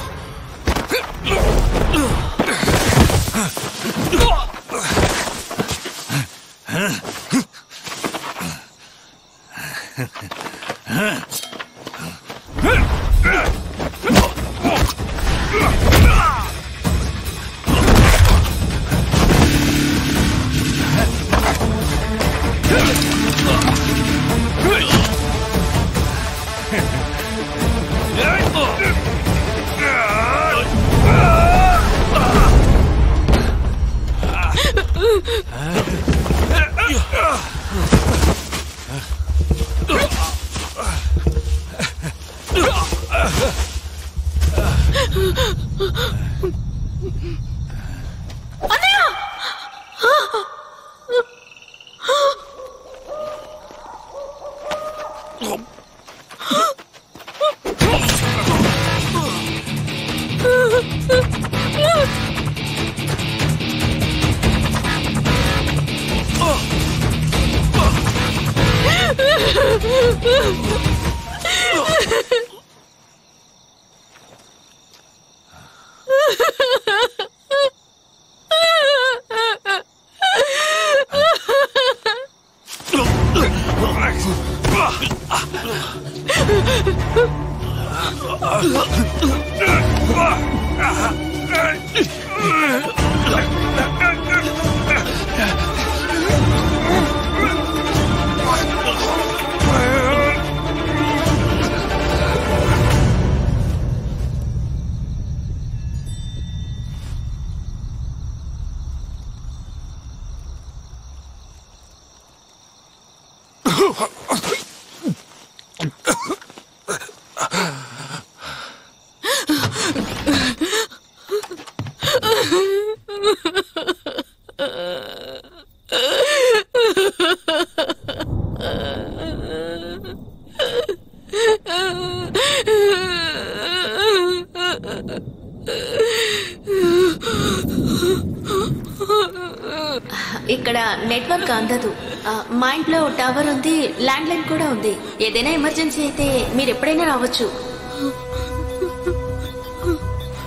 [SPEAKER 12] ఇక్కడ నెట్వర్క్ అందదు ఆ, మా ఇంట్లో టవర్ ఉంది ల్యాండ్ లైన్ కూడా ఉంది ఏదైనా ఎమర్జెన్సీ అయితే మీరు ఎప్పుడైనా రావచ్చు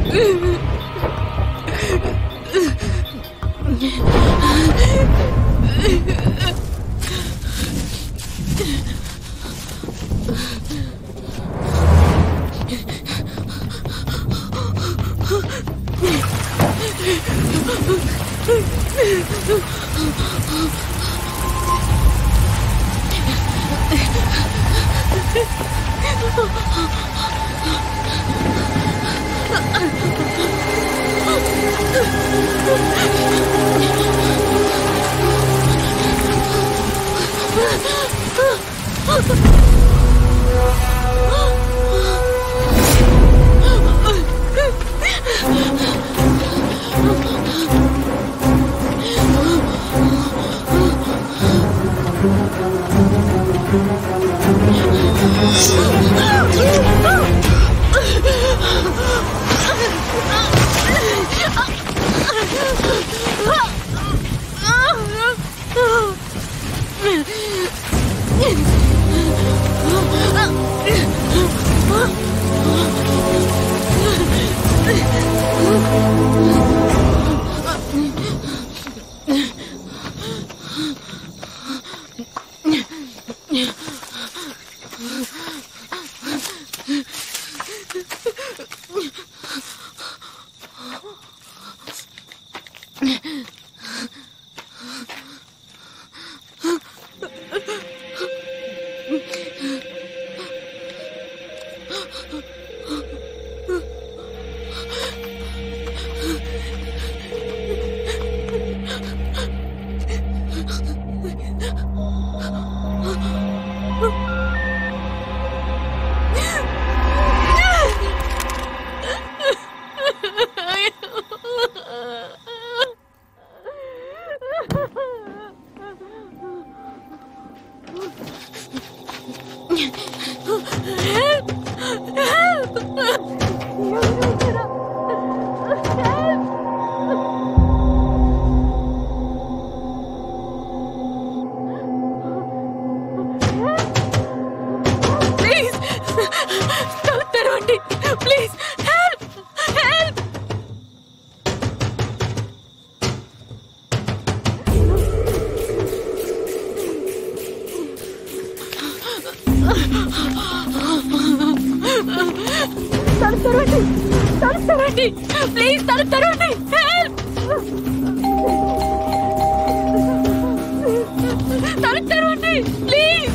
[SPEAKER 6] ప్లీజ్ తలుపు తెరవండి ప్లీజ్ హెల్ప్ హెల్ప్ తలుపు తెరవండి తలుపు తెరవండి ప్లీజ్ తలుపు తెరవండి హెల్ప్ తలుపు తెరవండి ప్లీజ్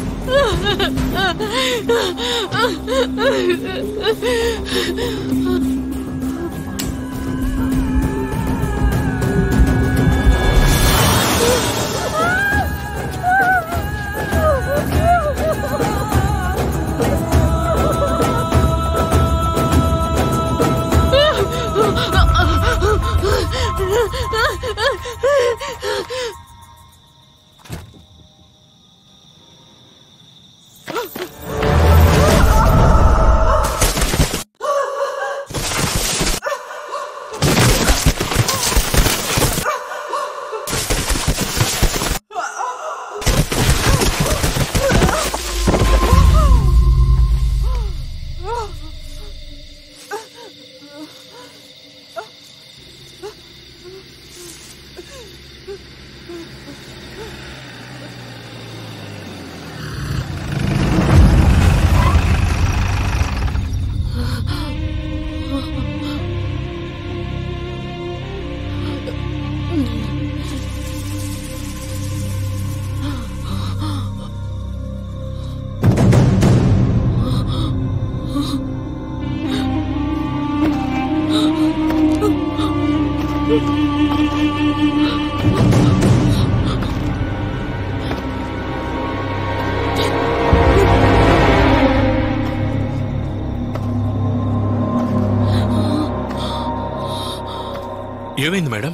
[SPEAKER 7] ఏమైంది మేడం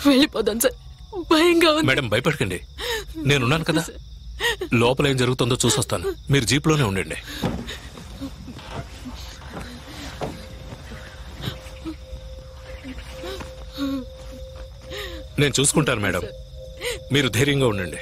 [SPEAKER 6] వెళ్ళిపోదాం సార్ భయంగా ఉంది
[SPEAKER 7] మేడం భయపడకండి నేనున్నాను కదా లోపల ఏం జరుగుతుందో చూసొస్తాను మీరు జీప్లోనే ఉండండి నేను చూసుకుంటాను మేడం మీరు ధైర్యంగా ఉండండి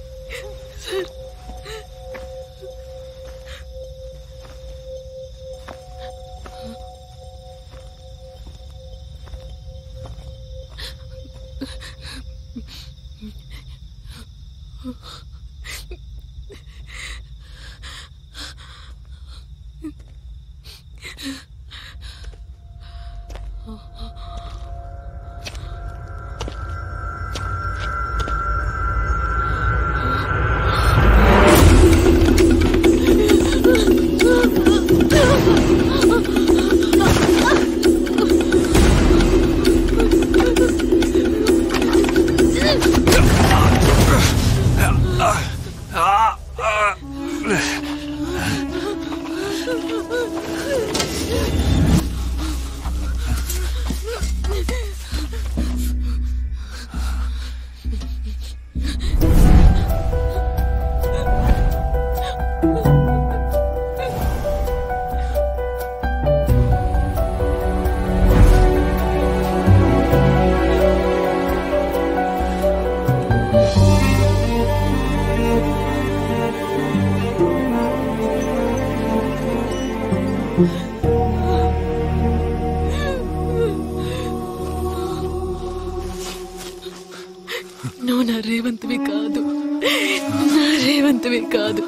[SPEAKER 6] నువ్వు నా రేవంత్వి కాదు నా రేవంత్వి కాదు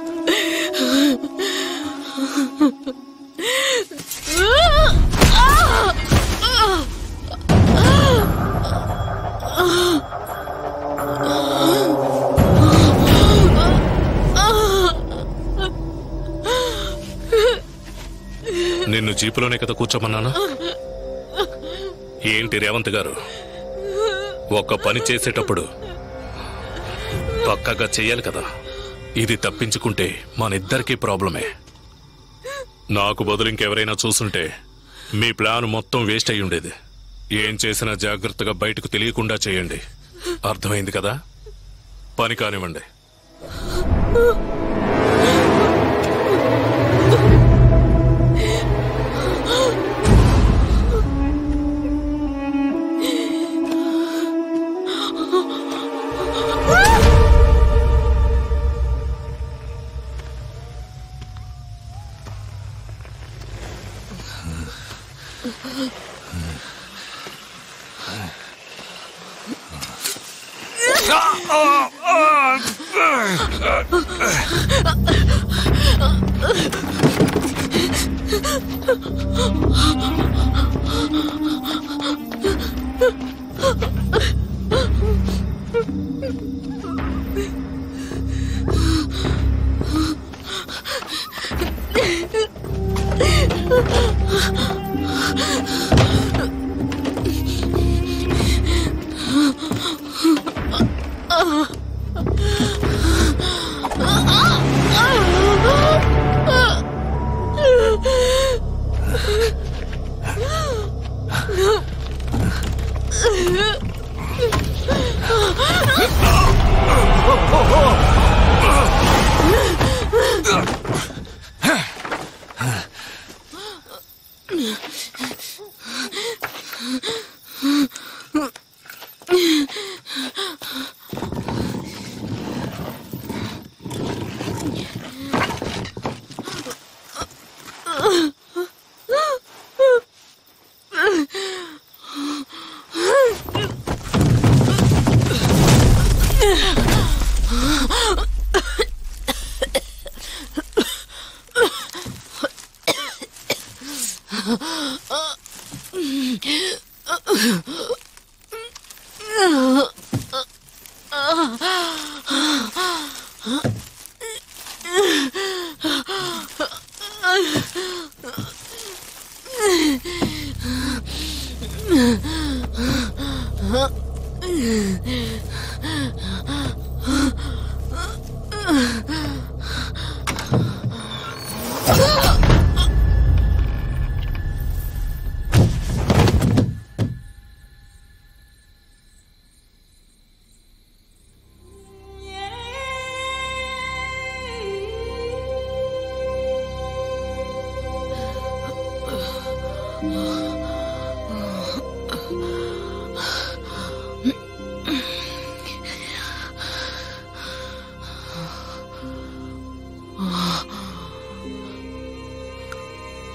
[SPEAKER 7] నిన్ను జీపులోనే కదా కూర్చోమన్నాను ఏంటి రేవంత్ గారు ఒక పని చేసేటప్పుడు పక్కగా చెయ్యాలి కదా ఇది తప్పించుకుంటే మనిద్దరికీ ప్రాబ్లమే నాకు బదులు ఇంకెవరైనా చూసుంటే మీ ప్లాన్ మొత్తం వేస్ట్ అయి ఉండేది ఏం చేసినా జాగ్రత్తగా బయటకు తెలియకుండా చేయండి అర్థమైంది కదా పని కానివ్వండి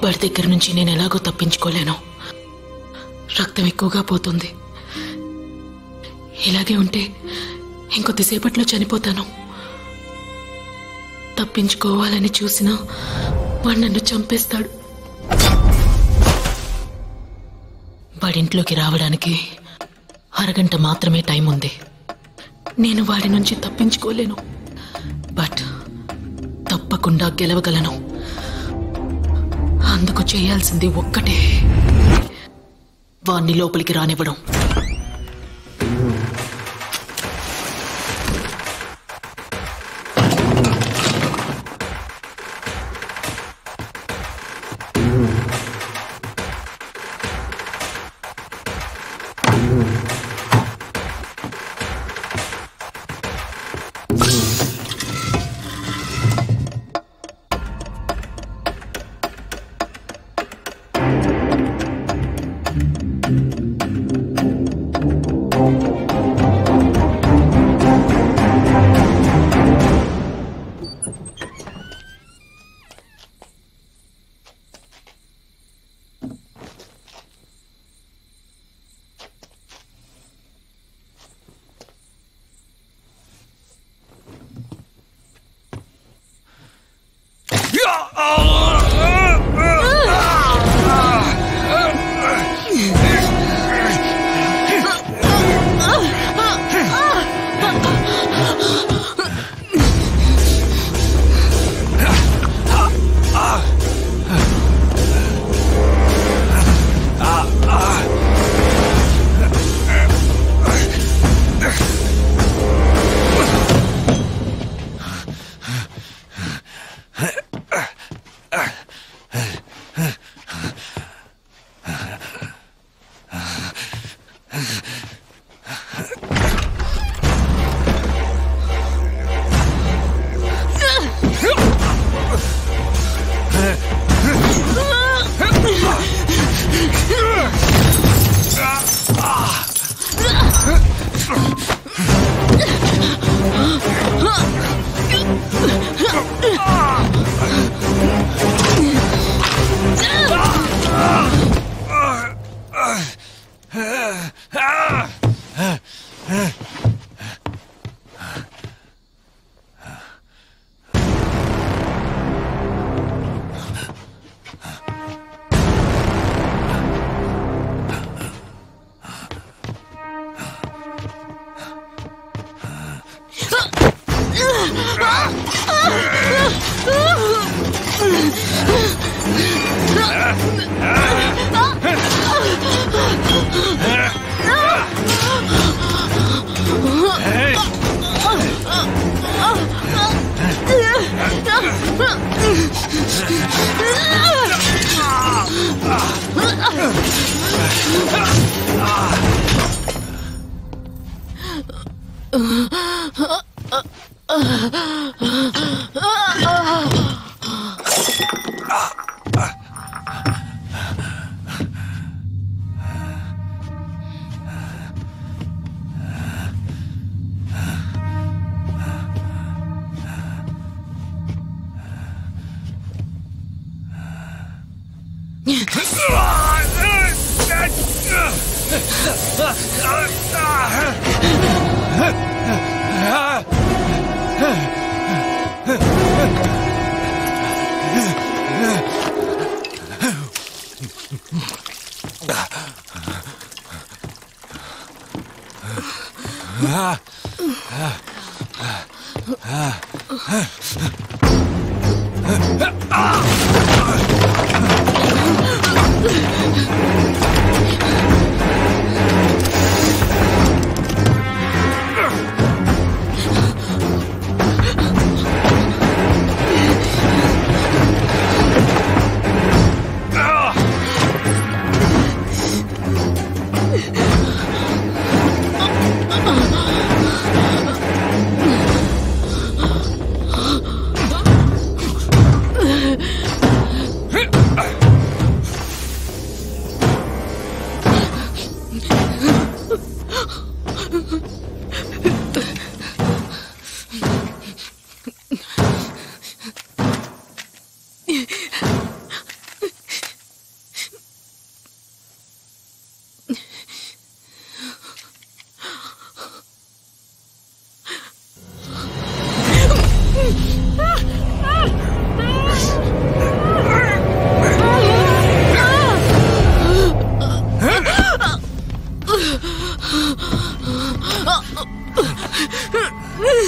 [SPEAKER 6] వాడి దగ్గర నుంచి నేను ఎలాగో తప్పించుకోలేను రక్తం ఎక్కువగా పోతుంది ఇలాగే ఉంటే ఇంకొద్దిసేపట్లో చనిపోతాను తప్పించుకోవాలని చూసినా వాడు నన్ను చంపేస్తాడు వాడింట్లోకి రావడానికి అరగంట మాత్రమే టైం ఉంది నేను వాడి నుంచి తప్పించుకోలేను బట్ తప్పకుండా గెలవగలను అందుకు చేయాల్సింది ఒక్కటే వాణ్ణి లోపలికి రానివ్వడం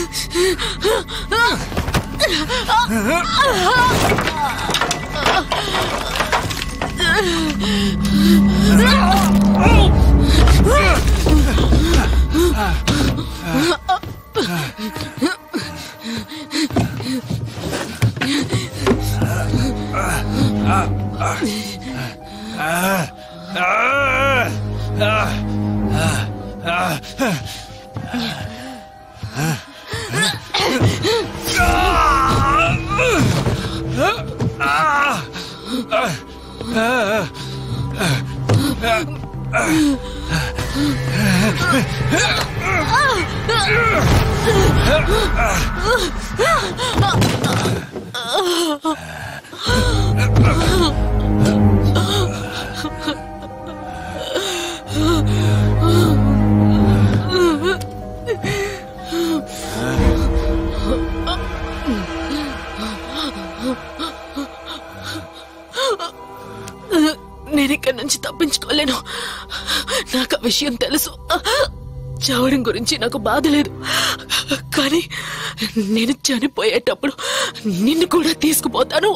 [SPEAKER 6] నేను ఇక్కడి నుంచి తప్పించుకోలేను నాకు ఆ విషయం తెలుసు చావడం గురించి నాకు బాధ లేదు కానీ నేను చనిపోయేటప్పుడు నిన్ను కూడా తీసుకుపోతాను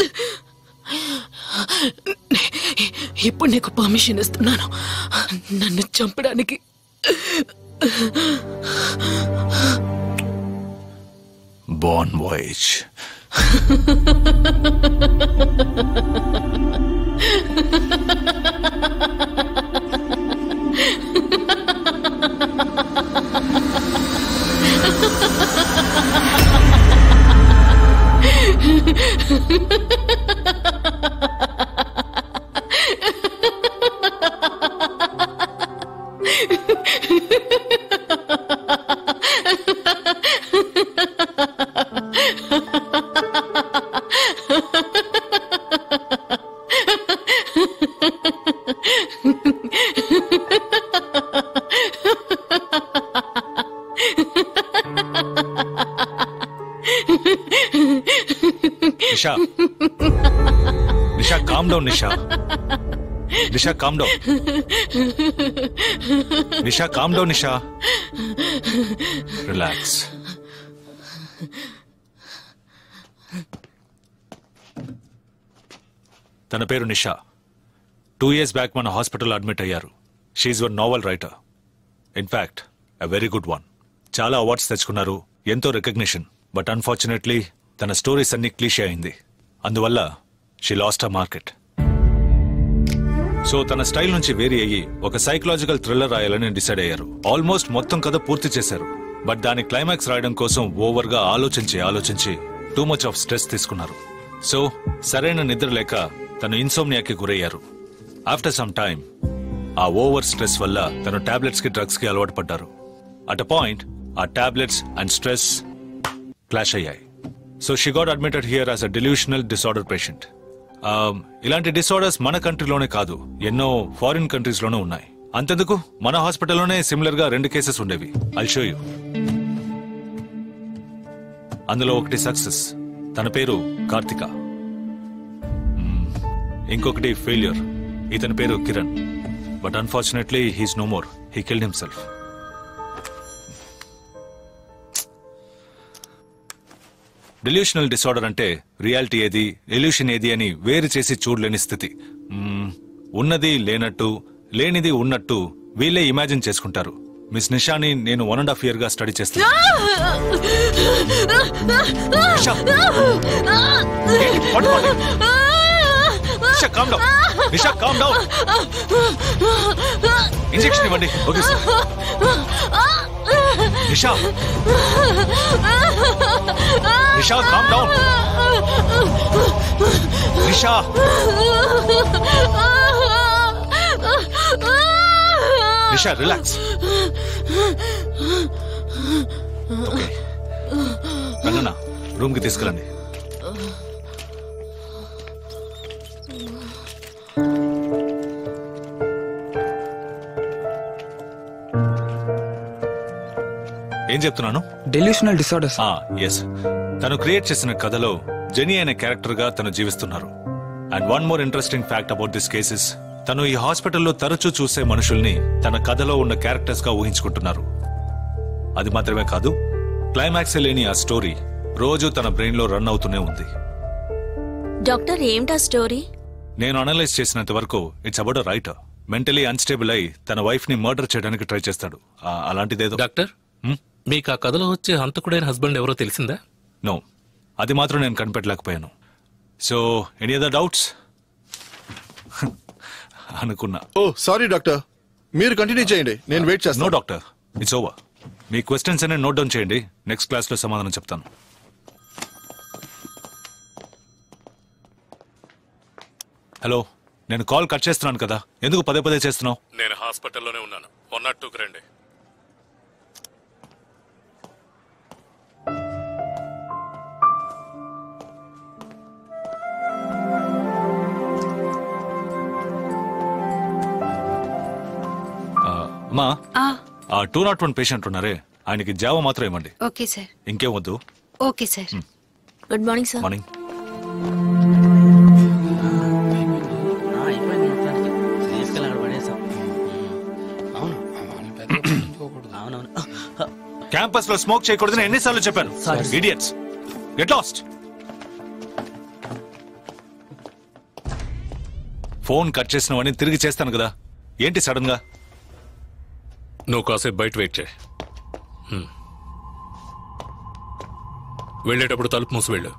[SPEAKER 6] ఇప్పుడు నీకు పర్మిషన్ ఇస్తున్నాను నన్ను చంపడానికి
[SPEAKER 4] bon voyage Nisha Nisha calm down Nisha Nisha calm down Nisha calm down Nisha relax తన పేరు నిషా టూ ఇయర్స్ బ్యాక్ మన హాస్పిటల్ అడ్మిట్ అయ్యారు she's one novel writer in fact a very good one చాలా అవార్డ్స్ తెచ్చుకున్నారు ఎంతో రికగ్నిషన్ బట్ అన్ఫార్చునేట్లీ తన స్టోరీస్ అన్ని క్లీషే అయింది అందువల్ల she lost a market so తన స్టైల్ నుంచి వేరి అయ్యి ఒక సైకలాజికల్ థ్రిల్లర్ రాయాలని డిసైడ్ అయ్యారు ఆల్మోస్ట్ మొత్తం కథ పూర్తి చేశారు బట్ దాని క్లైమాక్స్ రాయడం కోసం ఓవర్ గా ఆలోచించి ఆలోచించి టూ మచ్ ఆఫ్ స్ట్రెస్ తీసుకున్నారు సో సరైన నిద్ర లేక తను ఇన్సోమ్నియాకి గురయ్యారు ఆఫ్టర్ సమ్ టైమ్ ఆ ఓవర్ స్ట్రెస్ వల్ల తను టాబ్లెట్స్ కి డ్రగ్స్ కి అలవాటు పడ్డారు అట్ అ పాయింట్ ఆ టాబ్లెట్స్ అండ్ స్ట్రెస్ క్లాష్ అయ్యాయి so she got admitted here as a delusional disorder patient ఇలాంటి డిసార్డర్స్ మన కంట్రీలోనే కాదు ఎన్నో ఫారిన్ కంట్రీస్ లోనూ ఉన్నాయి అంతెందుకు మన హాస్పిటల్లోనే సిమిలర్ గా రెండు కేసెస్ ఉండేవి ఐ షో యూ అందులో ఒకటి సక్సెస్ తన పేరు కార్తిక మ్మ్. ఇంకొకటి ఫెయిల్యూర్ ఇతని పేరు Kiran but unfortunately he's no more he killed himself delusional disorder అంటే రియాలిటీ ఏది ఎల్యూషన్ ఏది అని వేరు చేసి చూడలేని స్థితి మ్మ్, ఉన్నది లేనట్టు లేనిది ఉన్నట్టు వీళ్ళే ఇమాజిన్ చేసుకుంటారు మిస్ నిషాని నేను వన్ అండ్ హాఫ్ ఇయర్ గా స్టడీ చేస్తాను Nisha what about it? Nisha calm down Nisha calm down injection ఇవ్వండి okay sir Nisha Nisha calm down Nisha Nisha relax okay Ranganna room కి తీసుకెళ్ళండి ఏం చెప్తున్నాను
[SPEAKER 14] డెల్యూషనల్ డిసార్డర్స్
[SPEAKER 4] ఎస్ తను క్రియేట్ చేసిన కథలో జెనీ అనే క్యారెక్టర్ గా తను జీవిస్తున్నారు and one more interesting fact about this cases తను ఈ హాస్పిటల్లో తరచూ చూసే మనుషుల్ని తన కథలో ఉన్న క్యారెక్టర్స్ గా ఊహించుకుంటున్నారు అది మాత్రమే కాదు క్లైమాక్స్ లేని ఆ స్టోరీ రోజు తన బ్రెయిన్ లో రన్ అవుతూనే ఉంది
[SPEAKER 12] డాక్టర్ ఏమిటా స్టోరీ
[SPEAKER 4] నేను అనలైజ్ చేసినంత వరకు it's about writer mentally unstable అయి తన వైఫ్ ని మర్డర్ చేయడానికి ట్రై చేస్తాడు ఆ, అలాంటిదేదో
[SPEAKER 7] డాక్టర్ మీకు ఆ కథలో వచ్చే హంతకుడైన హస్బెండ్ ఎవరో తెలిసిందా
[SPEAKER 4] నో అది మాత్రం నేను కనిపెట్టలేకపోయాను సో ఎనీ అదర్ డౌట్స్ అనుకున్నా
[SPEAKER 3] ఓ సారీ డాక్టర్ మీరు కంటిన్యూ చేయండి నేను వెయిట్
[SPEAKER 4] నో
[SPEAKER 3] చేస్తాను
[SPEAKER 4] డాక్టర్ ఇట్స్ ఓవర్ మీ క్వశ్చన్స్ అనే నోట్ డౌన్ చేయండి నెక్స్ట్ క్లాస్ లో సమాధానం చెప్తాను హలో నేను కాల్ కట్ చేస్తున్నాను కదా ఎందుకు పదే పదే చేస్తున్నావు
[SPEAKER 7] నేను హాస్పిటల్లోనే ఉన్నాను వన్ నాట్ టూకి రండి
[SPEAKER 4] ఆ, అమ్మా
[SPEAKER 11] ఆ,
[SPEAKER 4] ఆ టూ నాట్ వన్ పేషెంట్ ఉన్నారే ఆయనకి జావ మాత్రం ఇవ్వండి
[SPEAKER 11] ఓకే సార్
[SPEAKER 4] ఇంకేం వద్దు
[SPEAKER 11] okay sir
[SPEAKER 12] good morning sir
[SPEAKER 4] morning
[SPEAKER 1] తీసుకెళ్ళి అక్కడ పడేసాం అవును అవునవును
[SPEAKER 4] క్యాంపస్ లో స్మోక్ చేయకూడదని ఎన్నిసార్లు చెప్పాను
[SPEAKER 1] Sorry.
[SPEAKER 4] Idiots get lost phone cut చేసిన వాడిని తిరిగి చేస్తాను కదా ఏంటి సడన్ గా
[SPEAKER 7] నువ్వు కాసేపు బయట వెయిట్ చేయి హ్మ్. వెళ్ళేటప్పుడు తలుపు మూసి వెళ్ళు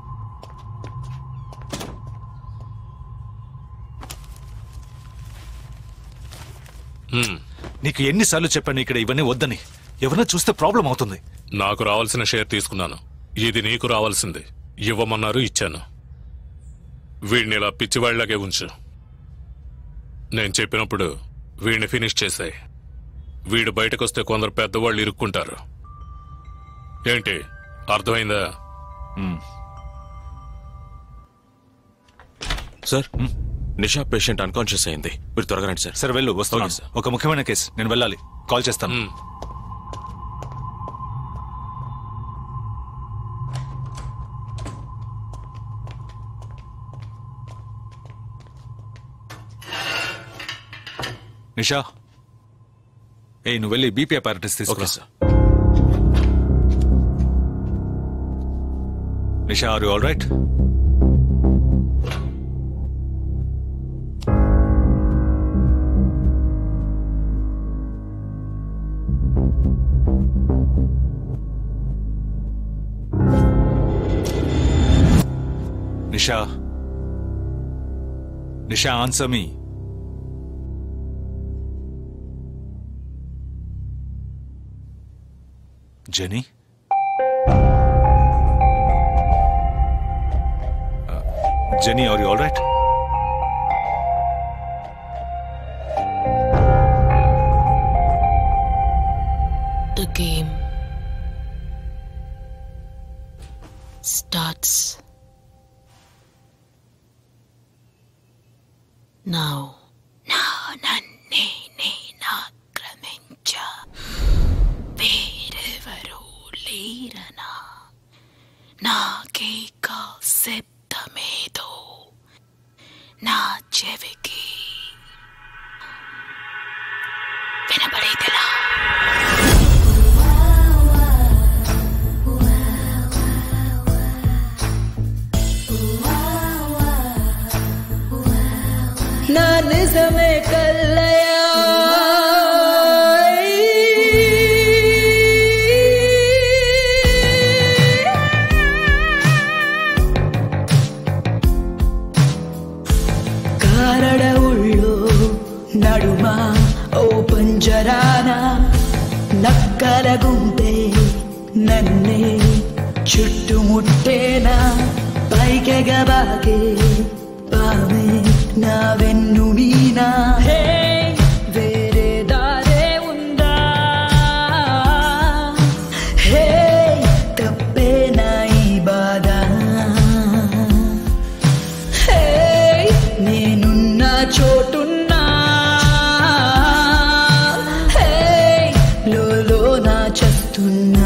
[SPEAKER 7] హ్మ్.
[SPEAKER 4] నీకు ఎన్నిసార్లు చెప్పాను ఇక్కడ ఇవన్నీ వద్దని ఎవరైనా చూస్తే ప్రాబ్లం అవుతుంది
[SPEAKER 7] నాకు రావాల్సిన షేర్ తీసుకున్నాను ఇది నీకు రావాల్సింది ఇవ్వమన్నారు ఇచ్చాను వీడిని ఇలా పిచ్చివాళ్లాగే ఉంచు నేను చెప్పినప్పుడు వీడిని ఫినిష్ చేశాయి వీడు బయటకొస్తే కొందరు పెద్దవాళ్ళు ఇరుక్కుంటారు ఏంటి అర్థమైందా
[SPEAKER 10] సార్ నిషా పేషెంట్ అన్కాన్షియస్ అయింది మీరు త్వరగా రండి సార్
[SPEAKER 4] సరే వెళ్ళు వస్తున్నాను ఒక ముఖ్యమైన కేసు నేను వెళ్ళాలి కాల్ చేస్తాను నిషా ఏ నువ్వు వెళ్ళి బీపీ అపారటస్ తీసుకురా Nisha are you all right Nisha Nisha answer me Jenny Jenny are you all right
[SPEAKER 6] The game starts now. నా నన్నే నేనాక్రమించ వేరెవరూ లేరనా నాకేక శబ్దమేదో నా చెవికి వినపడేదిలా
[SPEAKER 14] నా నిజమే కల్లయా కారడ ఉళ్ళు నడుమ ఓ పంజరాన నక్కల గుంటే నన్నే చుట్టుముట్టేనా పైకెగబాకే పామే నా వెన్ను మీనా వేరే దారే ఉందా హే తప్పే నా ఈ బాధ హే నేనున్న చోటున్నా హే లోలో నా చస్తున్నా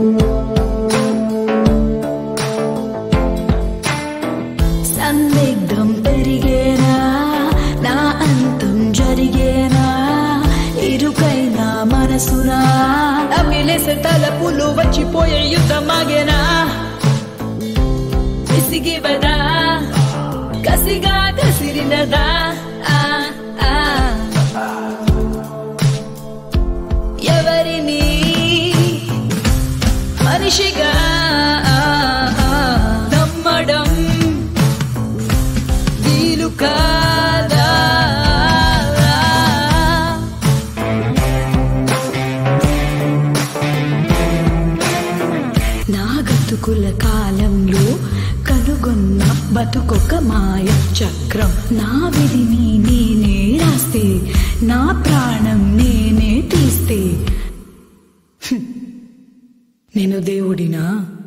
[SPEAKER 14] సందిగ్ధ పంతం పెరిగేనా నా అంతం జరిగేనా ఇరుకైన మనసునా అమిలేసే తలపులు వచ్చిపోయే యుద్ధమాగేనా విసిగివదా కసిగా కసిరినదా ఆ, ఆ. ఎవరిని మనిషిగా నమ్మడం వీలు కాదా నా గతుకుల కాలంలో కనుగొన్న బతుకొక మాయ చక్రం నా విధిని నేనే రాస్తే నా ప్రాణం నేనే తీస్తే హ్మ్. నేను దేవుడినా